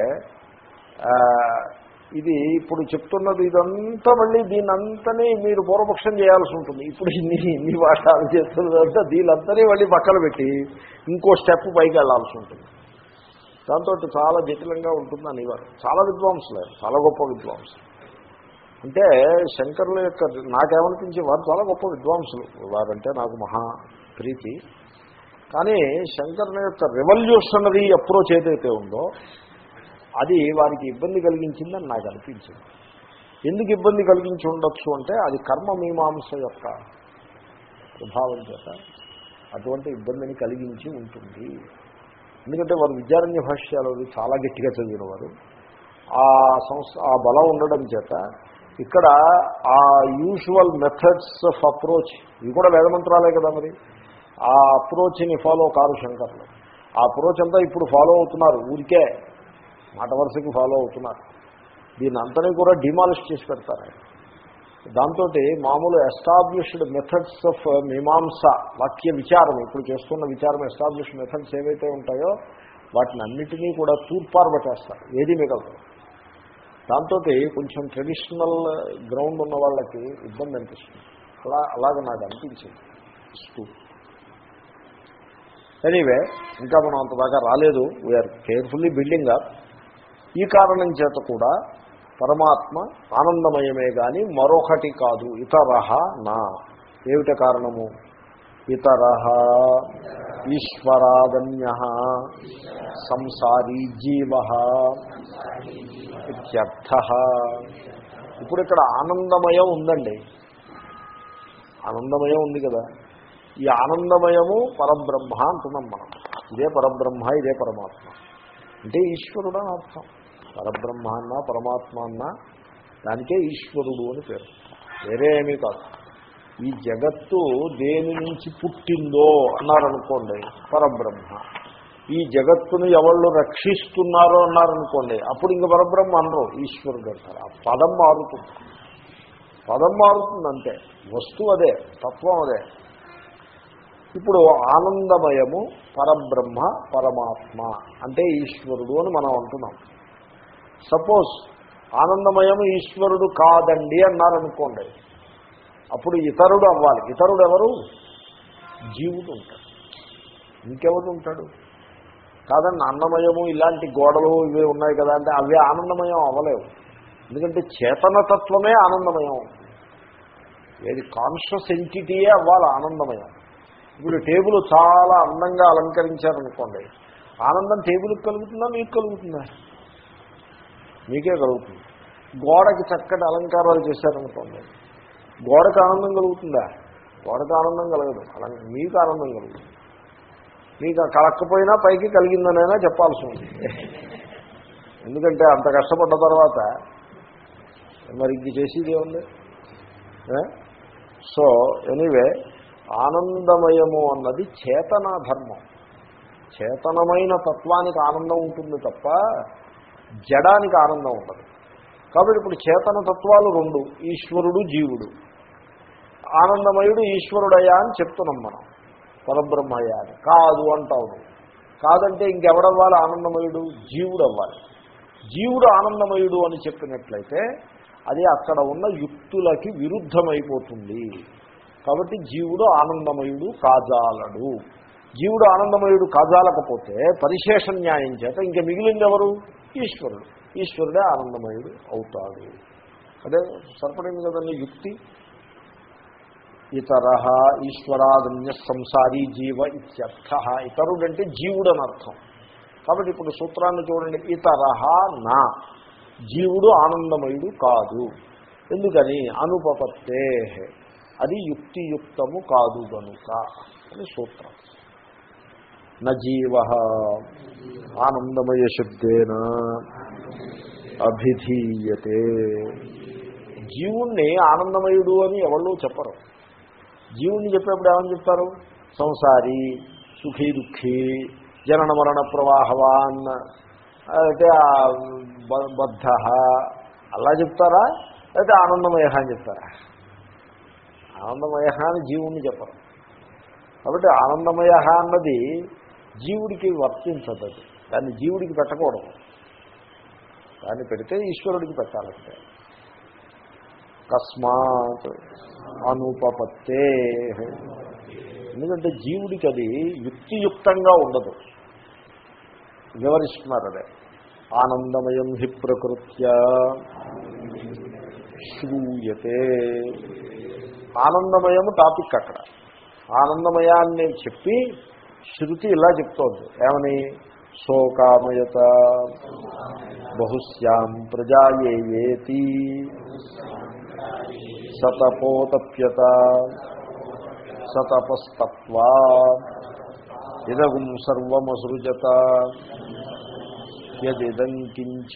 ఇది ఇప్పుడు చెప్తున్నది ఇదంతా మళ్ళీ దీనంతని మీరు పూర్వపక్షం చేయాల్సి ఉంటుంది ఇప్పుడు ఇన్ని ఇన్ని వాటాలు చేస్తున్నదంతా దీనంతనే మళ్ళీ పక్కన పెట్టి ఇంకో స్టెప్ పైకి వెళ్లాల్సి ఉంటుంది దాంతో చాలా జటిలంగా ఉంటుంది అనేవారు చాలా విద్వాంసులు చాలా గొప్ప విద్వాంసులు అంటే శంకరుల యొక్క నాకేమనిపించి వారు చాలా గొప్ప విద్వాంసులు వారంటే నాకు మహా ప్రీతి కానీ శంకరుల యొక్క రెవల్యూషనరీ అప్రోచ్ ఏదైతే ఉందో అది వారికి ఇబ్బంది కలిగించిందని నాకు అనిపించింది ఎందుకు ఇబ్బంది కలిగించి ఉండొచ్చు అంటే అది కర్మ మీమాంస యొక్క ప్రభావం చేత అటువంటి ఇబ్బందిని కలిగించి ఉంటుంది ఎందుకంటే వారు విద్యారణ్య భాష్యాలు అవి చాలా గట్టిగా చదివిన వారు ఆ సంస్థ ఆ బలం ఉండడం చేత ఇక్కడ ఆ యూజువల్ మెథడ్స్ ఆఫ్ అప్రోచ్ ఇవి కూడా వేదమంత్రాలే కదా మరి ఆ అప్రోచ్ని ఫాలో కారు శంకర్లు ఆ అప్రోచ్ అంతా ఇప్పుడు ఫాలో అవుతున్నారు ఊరికే మాట వరుసకి ఫాలో అవుతున్నారు దీని అంతని కూడా డిమాలిష్ చేసి పెడతారు దాంతో మామూలు ఎస్టాబ్లిష్డ్ మెథడ్స్ ఆఫ్ మీమాంస వాక్య విచారం ఇప్పుడు చేస్తున్న విచారం ఎస్టాబ్లిష్డ్ మెథడ్స్ ఏవైతే ఉంటాయో వాటిని అన్నిటినీ కూడా తూర్పారబట్టేస్తారు ఏది మిగలదు దాంతో కొంచెం ట్రెడిషనల్ గ్రౌండ్ ఉన్న వాళ్ళకి ఇబ్బంది అనిపిస్తుంది అలా అలాగ నాకు అనిపించింది ఇస్తూ ఎనీవే ఇంకా మనం అంతదాకా రాలేదు వీఆర్ కేర్ఫుల్లీ బిల్డింగ్ అప్ ఈ కారణం చేత కూడా పరమాత్మ ఆనందమయమే కానీ మరొకటి కాదు ఇతరహ నా ఏమిట కారణము ఇతర ఈశ్వరాదన్య సంసారీ జీవ ఇత్యర్థ ఇప్పుడు ఇక్కడ ఆనందమయం ఉందండి ఆనందమయం ఉంది కదా ఈ ఆనందమయము పరబ్రహ్మ అంటున్నాం మనం ఇదే పరబ్రహ్మ ఇదే పరమాత్మ అంటే ఈశ్వరుడు అని అర్థం పరబ్రహ్మ అన్న పరమాత్మ అన్న దానికే ఈశ్వరుడు అని పేరు వేరే ఏమీ కాదు ఈ జగత్తు దేని నుంచి పుట్టిందో అన్నారనుకోండి పరబ్రహ్మ ఈ జగత్తును ఎవళ్ళు రక్షిస్తున్నారో అన్నారనుకోండి అప్పుడు ఇంక పరబ్రహ్మ అనరు ఈశ్వరుడు అంటారు ఆ పదం మారుతుంది పదం మారుతుంది అంతే వస్తువు అదే తత్వం అదే ఇప్పుడు ఆనందమయము పరబ్రహ్మ పరమాత్మ అంటే ఈశ్వరుడు అని మనం అంటున్నాం సపోజ్ ఆనందమయము ఈశ్వరుడు కాదండి అన్నారనుకోండి అప్పుడు ఇతరుడు అవ్వాలి ఇతరుడు ఎవరు జీవుడు ఉంటాడు ఇంకెవరు ఉంటాడు కాదండి అన్నమయము ఇలాంటి గోడలు ఇవి ఉన్నాయి కదా అంటే అవి ఆనందమయం అవ్వలేవు ఎందుకంటే చేతనతత్వమే ఆనందమయం ఏది కాన్షియస్ ఎంటిటీయే అవ్వాలి ఆనందమయం ఇప్పుడు టేబుల్ చాలా అందంగా అలంకరించారనుకోండి ఆనందం టేబుల్కి కలుగుతుందా మీకు కలుగుతుందా మీకే కలుగుతుంది గోడకి చక్కటి అలంకారాలు చేశారనుకోండి గోడకు ఆనందం కలుగుతుందా గోడకు ఆనందం కలగదు అలా మీకు ఆనందం కలుగుతుంది మీకు కలక్కపోయినా పైకి కలిగిందనైనా చెప్పాల్సి ఉంది ఎందుకంటే అంత కష్టపడ్డ తర్వాత మరి ఇంక చేసేది ఏముంది సో ఎనీవే ఆనందమయము అన్నది చేతనా ధర్మం చేతనమైన తత్వానికి ఆనందం ఉంటుంది తప్ప జడానికి ఆనందం ఉండదు కాబట్టి ఇప్పుడు చేతన తత్వాలు రెండు ఈశ్వరుడు జీవుడు ఆనందమయుడు ఈశ్వరుడయ్యా అని చెప్తున్నాం మనం పరబ్రహ్మయ్యా అని కాదు అంటావు నువ్వు కాదంటే ఇంకెవడవ్వాలి ఆనందమయుడు జీవుడు అవ్వాలి జీవుడు ఆనందమయుడు అని చెప్పినట్లయితే అది అక్కడ ఉన్న యుక్తులకి విరుద్ధమైపోతుంది కాబట్టి జీవుడు ఆనందమయుడు కాజాలడు జీవుడు ఆనందమయుడు కాజాలకపోతే పరిశేష న్యాయం చేత ఇంక మిగిలింది ఎవరు ఈశ్వరుడు ఈశ్వరుడే ఆనందమయుడు అవుతాడు అదే సరిపడింది కదండి యుక్తి ఇతర ఈశ్వరాదన్య సంసారీ జీవ ఇత్యర్థ ఇతరుడంటే జీవుడు అని అర్థం కాబట్టి ఇప్పుడు సూత్రాన్ని చూడండి ఇతర నా జీవుడు ఆనందమయుడు కాదు ఎందుకని అనుపపత్తే అది యుక్తియుక్తము కాదు గనుక అని సూత్రం నజీవ ఆనందమయ శబ్దేన అభిధీయతే జీవుణ్ణి ఆనందమయుడు అని ఎవళ్ళు చెప్పరు జీవుణ్ణి చెప్పేప్పుడు ఏమని చెప్తారు సంసారి సుఖీ దుఃఖీ జనన మరణ ప్రవాహవాన్ అయితే బద్ధ అలా చెప్తారా అయితే ఆనందమయ అని చెప్తారా ఆనందమయ అని జీవుణ్ణి చెప్పరు కాబట్టి ఆనందమయ అన్నది జీవుడికి వర్తించదు అది దాన్ని జీవుడికి పెట్టకూడదు దాన్ని పెడితే ఈశ్వరుడికి పెట్టాలంటే కస్మాత్ అనుపపత్తే ఎందుకంటే జీవుడికి అది యుక్తియుక్తంగా ఉండదు వివరిస్తున్నారు అదే ఆనందమయం హి ప్రకృత్య శ్రూయతే ఆనందమయము టాపిక్ అక్కడ ఆనందమయాన్ని చెప్పి శృతి ఇలా చెప్తోంది ఏమని శోకామయత బహుశ్యాం ప్రజాయేతి సతపోతప్యత సతపస్తత్వా ఇదగుం సర్వమసృజత యదిదం కించ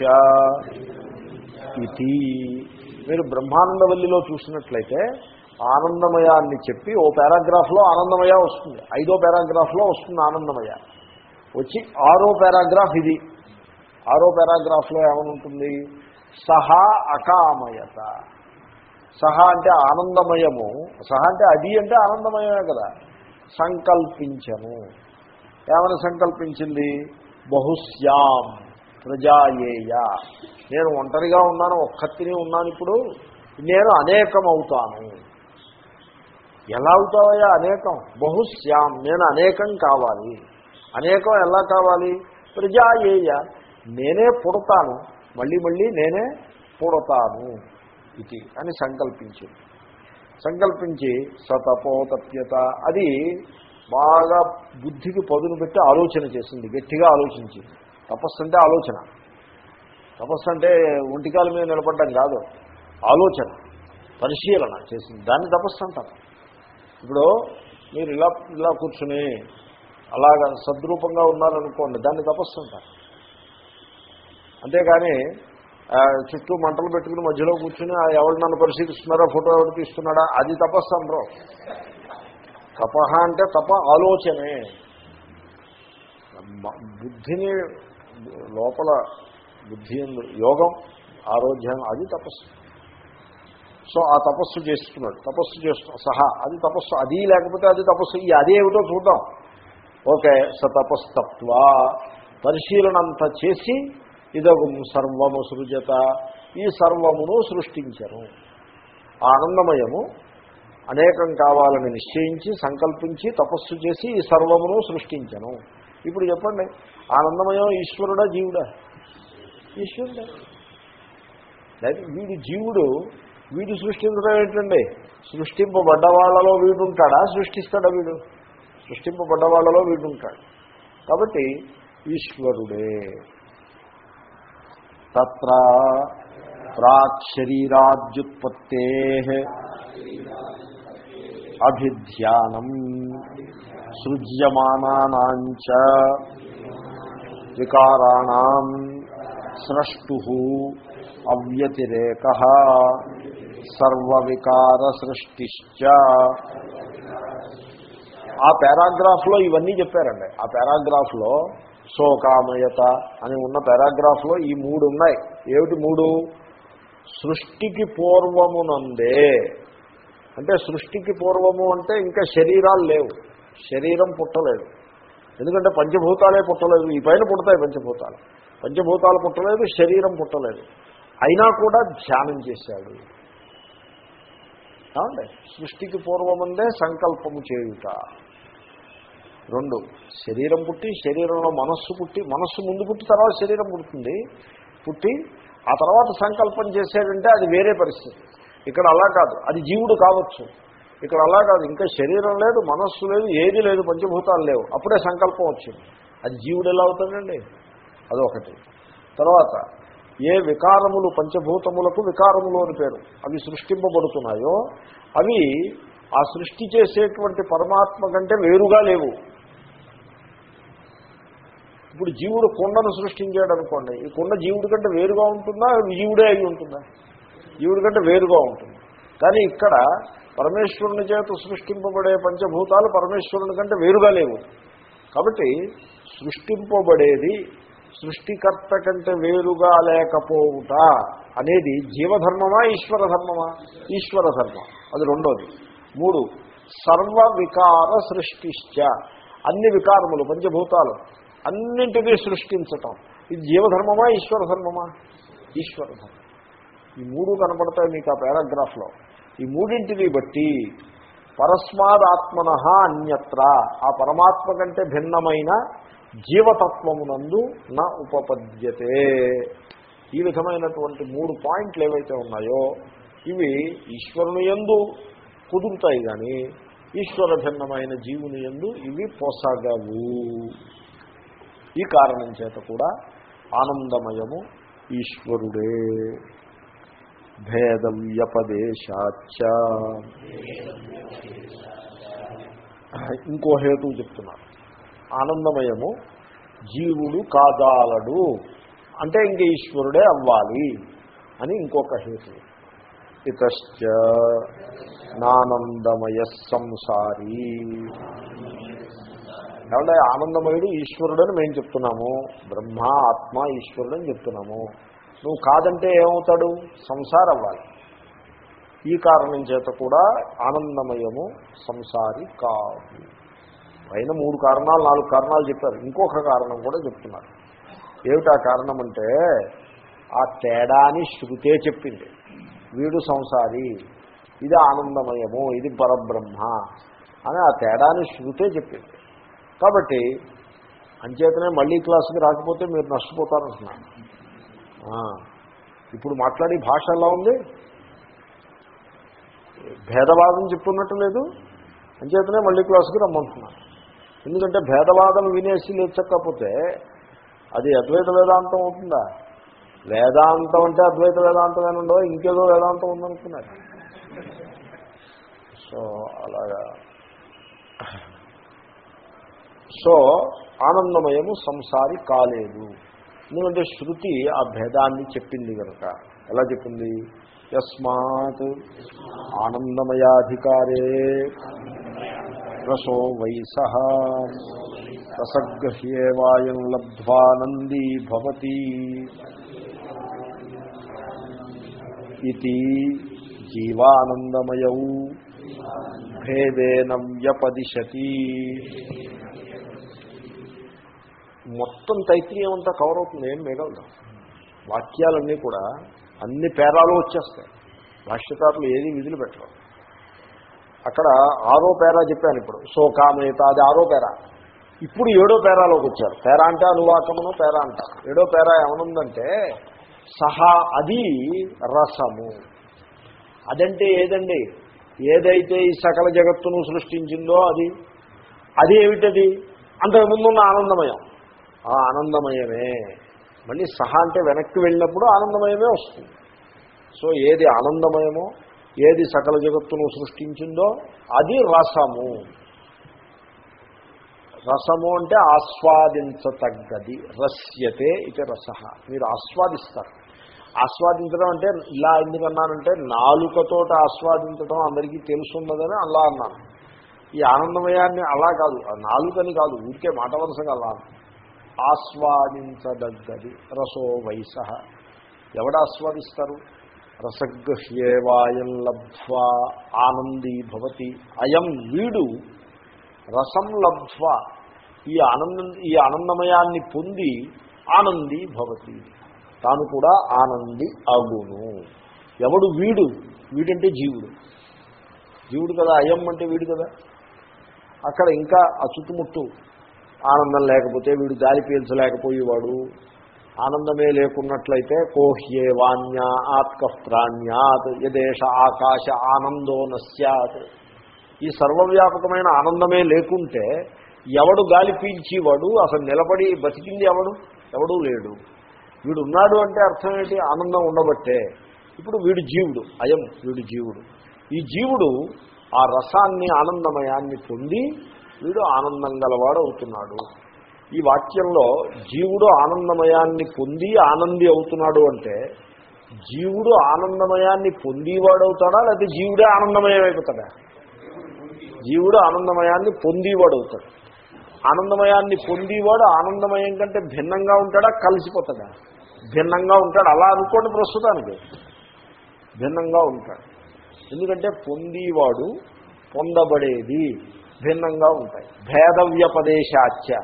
ఇది మీరు బ్రహ్మానందవల్లిలో చూసినట్లయితే ఆనందమయాన్ని చెప్పి ఓ పారాగ్రాఫ్లో ఆనందమయ వస్తుంది ఐదో పారాగ్రాఫ్లో వస్తుంది ఆనందమయ వచ్చి ఆరో పారాగ్రాఫ్ ఇది ఆరో పారాగ్రాఫ్లో ఏమనుంటుంది సహా అకామయత సహా అంటే ఆనందమయము సహా అంటే అది అంటే ఆనందమయమే కదా సంకల్పించను ఏమని సంకల్పించింది బహుశ్యాం ప్రజాయేయ నేను ఒంటరిగా ఉన్నాను ఒక్కతిని ఉన్నాను ఇప్పుడు నేను అనేకం అవుతాను ఎలా అవుతావయ్యా అనేకం బహుశ్యాం నేను అనేకం కావాలి అనేకం ఎలా కావాలి ప్రజాయేయ నేనే పుడతాను మళ్ళీ మళ్ళీ నేనే పుడతాను ఇది అని సంకల్పించింది సంకల్పించి సతపోతప్యత అది బాగా బుద్ధికి పదును పెట్టి ఆలోచన చేసింది గట్టిగా ఆలోచించింది తపస్సు అంటే ఆలోచన తపస్సు అంటే ఒంటికాల మీద నిలబడ్డం కాదు ఆలోచన పరిశీలన చేసింది దాన్ని తపస్సు అంటారు ఇప్పుడు మీరు ఇలా ఇలా కూర్చుని అలాగా సద్రూపంగా ఉన్నారనుకోండి దాన్ని తపస్సు అంటారు అంతేగాని చుట్టూ మంటలు పెట్టుకుని మధ్యలో కూర్చుని ఎవరు నన్ను పరిశీలిస్తున్నారా ఫోటో ఎవరు తీస్తున్నాడా అది తపస్సు అనరు తపహ అంటే తప ఆలోచనే మ- బుద్ధిని లోపల బుద్ధి ఎందు యోగం ఆరోగ్యం అది తపస్సు సో ఆ తపస్సు చేస్తున్నాడు తపస్సు చేస్తు సహా అది తపస్సు అది లేకపోతే అది తపస్సు ఈ అది ఏమిటో చూద్దాం ఓకే స తపస్తత్వ పరిశీలనంత చేసి ఇదొక సర్వము సృజత ఈ సర్వమును సృష్టించను ఆనందమయము అనేకం కావాలని నిశ్చయించి సంకల్పించి తపస్సు చేసి ఈ సర్వమును సృష్టించను ఇప్పుడు చెప్పండి ఆనందమయం ఈశ్వరుడా జీవుడా ఈశ్వరుడా లేకపోతే వీడు జీవుడు వీడు సృష్టించడం ఏంటండి సృష్టింపబడ్డ వాళ్ళలో వీడు ఉంటాడా సృష్టిస్తాడా వీడు సృష్టింపబడ్డ వాళ్ళలో వీడు ఉంటాడు కాబట్టి ఈశ్వరుడే తత్ర ప్రాక్ శరీరాద్యుత్పత్తే అభిధ్యానం సృజ్యమానానాంచ వికారాణం స్రష్టు అవ్యతిరేక సర్వవికార సృష్టిశ్చ ఆ పారాగ్రాఫ్లో ఇవన్నీ చెప్పారండి ఆ పారాగ్రాఫ్లో శోకామయత అని ఉన్న పారాగ్రాఫ్లో ఈ మూడు ఉన్నాయి ఏమిటి మూడు సృష్టికి పూర్వమునందే అంటే సృష్టికి పూర్వము అంటే ఇంకా శరీరాలు లేవు శరీరం పుట్టలేదు ఎందుకంటే పంచభూతాలే పుట్టలేదు ఈ పైన పుడతాయి పంచభూతాలు పంచభూతాలు పుట్టలేదు శరీరం పుట్టలేదు అయినా కూడా ధ్యానం చేశాడు కావండి సృష్టికి పూర్వముందే సంకల్పము చేయుట రెండు శరీరం పుట్టి శరీరంలో మనస్సు పుట్టి మనస్సు ముందు పుట్టి తర్వాత శరీరం పుడుతుంది పుట్టి ఆ తర్వాత సంకల్పం చేశాడంటే అది వేరే పరిస్థితి ఇక్కడ అలా కాదు అది జీవుడు కావచ్చు ఇక్కడ అలా కాదు ఇంకా శరీరం లేదు మనస్సు లేదు ఏది లేదు పంచభూతాలు లేవు అప్పుడే సంకల్పం వచ్చింది అది జీవుడు ఎలా అవుతాడండి అదొకటి తర్వాత ఏ వికారములు పంచభూతములకు వికారములు అని పేరు అవి సృష్టింపబడుతున్నాయో అవి ఆ సృష్టి చేసేటువంటి పరమాత్మ కంటే వేరుగా లేవు ఇప్పుడు జీవుడు కుండను సృష్టించాడు అనుకోండి ఈ కుండ జీవుడి కంటే వేరుగా ఉంటుందా జీవుడే అయి ఉంటుందా జీవుడి కంటే వేరుగా ఉంటుంది కానీ ఇక్కడ పరమేశ్వరుని చేత సృష్టింపబడే పంచభూతాలు పరమేశ్వరుని కంటే వేరుగా లేవు కాబట్టి సృష్టింపబడేది సృష్టికర్త కంటే వేరుగా లేకపోవుట అనేది జీవధర్మమా ఈశ్వర ధర్మమా ఈశ్వర ధర్మం అది రెండోది మూడు సర్వ వికార సృష్టిశ్చ అన్ని వికారములు పంచభూతాలు అన్నింటినీ సృష్టించటం ఇది జీవధర్మమా ఈశ్వర ధర్మమా ఈశ్వర ధర్మం ఈ మూడు కనపడతాయి మీకు ఆ పారాగ్రాఫ్లో ఈ మూడింటిని బట్టి పరస్మాదాత్మన అన్యత్ర ఆ పరమాత్మ కంటే భిన్నమైన జీవతత్వమునందు నా ఉపపద్యతే ఈ విధమైనటువంటి మూడు పాయింట్లు ఏవైతే ఉన్నాయో ఇవి ఈశ్వరుని ఎందు కుదురుతాయి కానీ ఈశ్వర భిన్నమైన జీవుని ఎందు ఇవి పొసగవు ఈ కారణం చేత కూడా ఆనందమయము ఈశ్వరుడే భేదవ్యపదేశాచ ఇంకో హేతు చెప్తున్నారు ఆనందమయము జీవుడు కాదాలడు అంటే ఇంక ఈశ్వరుడే అవ్వాలి అని ఇంకొక హేతు ఇతశ్చ నానందమయ సంసారీ ఏమంటే ఆనందమయుడు ఈశ్వరుడని మేము చెప్తున్నాము బ్రహ్మ ఆత్మ ఈశ్వరుడు అని చెప్తున్నాము నువ్వు కాదంటే ఏమవుతాడు సంసారం అవ్వాలి ఈ కారణం చేత కూడా ఆనందమయము సంసారి కాదు పైన మూడు కారణాలు నాలుగు కారణాలు చెప్పారు ఇంకొక కారణం కూడా చెప్తున్నారు ఏమిటా కారణం అంటే ఆ తేడాని శృతే చెప్పింది వీడు సంసారి ఇది ఆనందమయము ఇది పరబ్రహ్మ అని ఆ తేడాని శృతే చెప్పింది కాబట్టి అంచేతనే మళ్ళీ క్లాసుకి రాకపోతే మీరు నష్టపోతారంటున్నాను ఆ, ఇప్పుడు మాట్లాడే భాష ఎలా ఉంది భేదవాదం చెప్పున్నట్టు లేదు అంచేతనే మళ్ళీ క్లాసుకి రమ్మంటున్నాను ఎందుకంటే భేదవాదం వినేసి లేచకపోతే అది అద్వైత వేదాంతం అవుతుందా వేదాంతం అంటే అద్వైత వేదాంతం అని ఉండవు ఇంకేదో వేదాంతం ఉందనుకున్నారు సో అలాగా సో ఆనందమయము సంసారి కాలేదు ఎందుకంటే శృతి ఆ భేదాన్ని చెప్పింది కనుక ఎలా చెప్పింది యస్మాత్ ఆనందమయాధికారే రసో వయస రసగ్రహ్యేవాయం లబ్ధ్వానందీ భవతి ఇది జీవానందమయౌ భేదేన వ్యపదిశతి మొత్తం తైత్రీయం అంతా కవర్ అవుతుంది ఏం మిగలదు వాక్యాలన్నీ కూడా అన్ని పేరాలు వచ్చేస్తాయి భాష్యకారులు ఏది విధులు పెట్టరు అక్కడ ఆరో పేరా చెప్పాను ఇప్పుడు సో కామేత అది ఆరో పేరా ఇప్పుడు ఏడో పేరాలోకి వచ్చారు పేరా అంటే అనువాకమును పేరా అంటారు ఏడో పేరా ఏమనుందంటే సహా అది రసము అదంటే ఏదండి ఏదైతే ఈ సకల జగత్తును సృష్టించిందో అది అది ఏమిటది అంతకుముందున్న ఆనందమయం ఆ ఆనందమయమే మళ్ళీ సహా అంటే వెనక్కి వెళ్ళినప్పుడు ఆనందమయమే వస్తుంది సో ఏది ఆనందమయమో ఏది సకల జగత్తును సృష్టించిందో అది రసము రసము అంటే ఆస్వాదించతగ్గది రస్యతే ఇది రస మీరు ఆస్వాదిస్తారు ఆస్వాదించడం అంటే ఇలా ఎందుకన్నానంటే నాలుకతో ఆస్వాదించడం అందరికీ తెలుసున్నదని అలా అన్నాను ఈ ఆనందమయాన్ని అలా కాదు ఆ నాలుకని కాదు ఊరికే మాట వరుసగా అలా ఆస్వాదించదగ్గది రసో వయస ఎవడు ఆస్వాదిస్తారు రసగృహ్యేవాయం లబ్ధ్వా ఆనందీ భవతి అయం వీడు రసం లబ్ధ్వా ఈ ఆనందం ఈ ఆనందమయాన్ని పొంది ఆనందీ భవతి తాను కూడా ఆనంది అగును ఎవడు వీడు వీడంటే జీవుడు జీవుడు కదా అయం అంటే వీడు కదా అక్కడ ఇంకా ఆ చుట్టుముట్టు ఆనందం లేకపోతే వీడు గాలి పీల్చలేకపోయేవాడు ఆనందమే లేకున్నట్లయితే కోహ్యే వాణ్య ఆత్క ప్రాణ్యాత్ యదేశ ఆకాశ ఆనందో నస్యాత్ ఈ సర్వవ్యాపకమైన ఆనందమే లేకుంటే ఎవడు గాలి పీల్చేవాడు అసలు నిలబడి బతికింది ఎవడు ఎవడూ లేడు వీడు ఉన్నాడు అంటే అర్థం ఏంటి ఆనందం ఉండబట్టే ఇప్పుడు వీడు జీవుడు అయం వీడు జీవుడు ఈ జీవుడు ఆ రసాన్ని ఆనందమయాన్ని పొంది వీడు ఆనందం గలవాడు అవుతున్నాడు ఈ వాక్యంలో జీవుడు ఆనందమయాన్ని పొంది ఆనంది అవుతున్నాడు అంటే జీవుడు ఆనందమయాన్ని పొందేవాడు అవుతాడా లేకపోతే జీవుడే ఆనందమయం అయిపోతాడా జీవుడు ఆనందమయాన్ని పొందేవాడు అవుతాడు ఆనందమయాన్ని పొందేవాడు ఆనందమయం కంటే భిన్నంగా ఉంటాడా కలిసిపోతాడా భిన్నంగా ఉంటాడు అలా అనుకోండి ప్రస్తుతానికి భిన్నంగా ఉంటాడు ఎందుకంటే పొందేవాడు పొందబడేది భిన్నంగా ఉంటాయి భేద వ్యపదేశాచ్య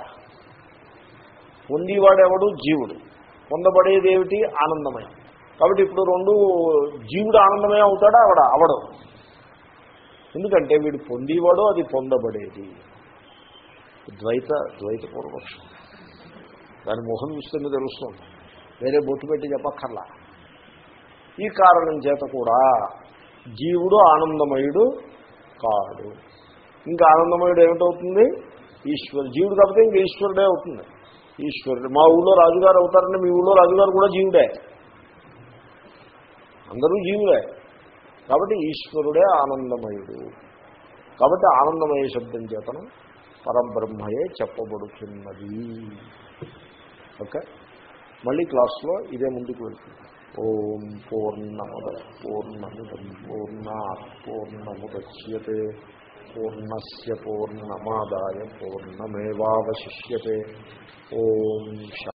పొందేవాడు ఎవడు జీవుడు పొందబడేది ఏమిటి ఆనందమయం కాబట్టి ఇప్పుడు రెండు జీవుడు ఆనందమయం అవుతాడా అవడ అవడం ఎందుకంటే వీడు పొందేవాడు అది పొందబడేది ద్వైత ద్వైత పూర్వపక్షం దాని ముఖం చూస్తుంది తెలుస్తుంది వేరే బొట్టు పెట్టి చెప్పక్కర్లా ఈ కారణం చేత కూడా జీవుడు ఆనందమయుడు కాడు ఇంకా ఆనందమయుడు ఏమిటవుతుంది ఈశ్వరు జీవుడు కాకపోతే ఇంకా ఈశ్వరుడే అవుతుంది ఈశ్వరుడు మా ఊళ్ళో రాజుగారు అవుతారంటే మీ ఊళ్ళో రాజుగారు కూడా జీవుడే అందరూ జీవుడే కాబట్టి ఈశ్వరుడే ఆనందమయుడు కాబట్టి ఆనందమయ శబ్దం చేతను పరబ్రహ్మయే చెప్పబడుతున్నది ఓకే మళ్ళీ క్లాస్లో ఇదే ముందుకు వెళ్తుంది ఓం పూర్ణముద పూర్ణముదం పూర్ణా పూర్ణముద్యతే పూర్ణస్ పూర్ణమాదాయ పూర్ణమేవాశిష్యతే ఓం శా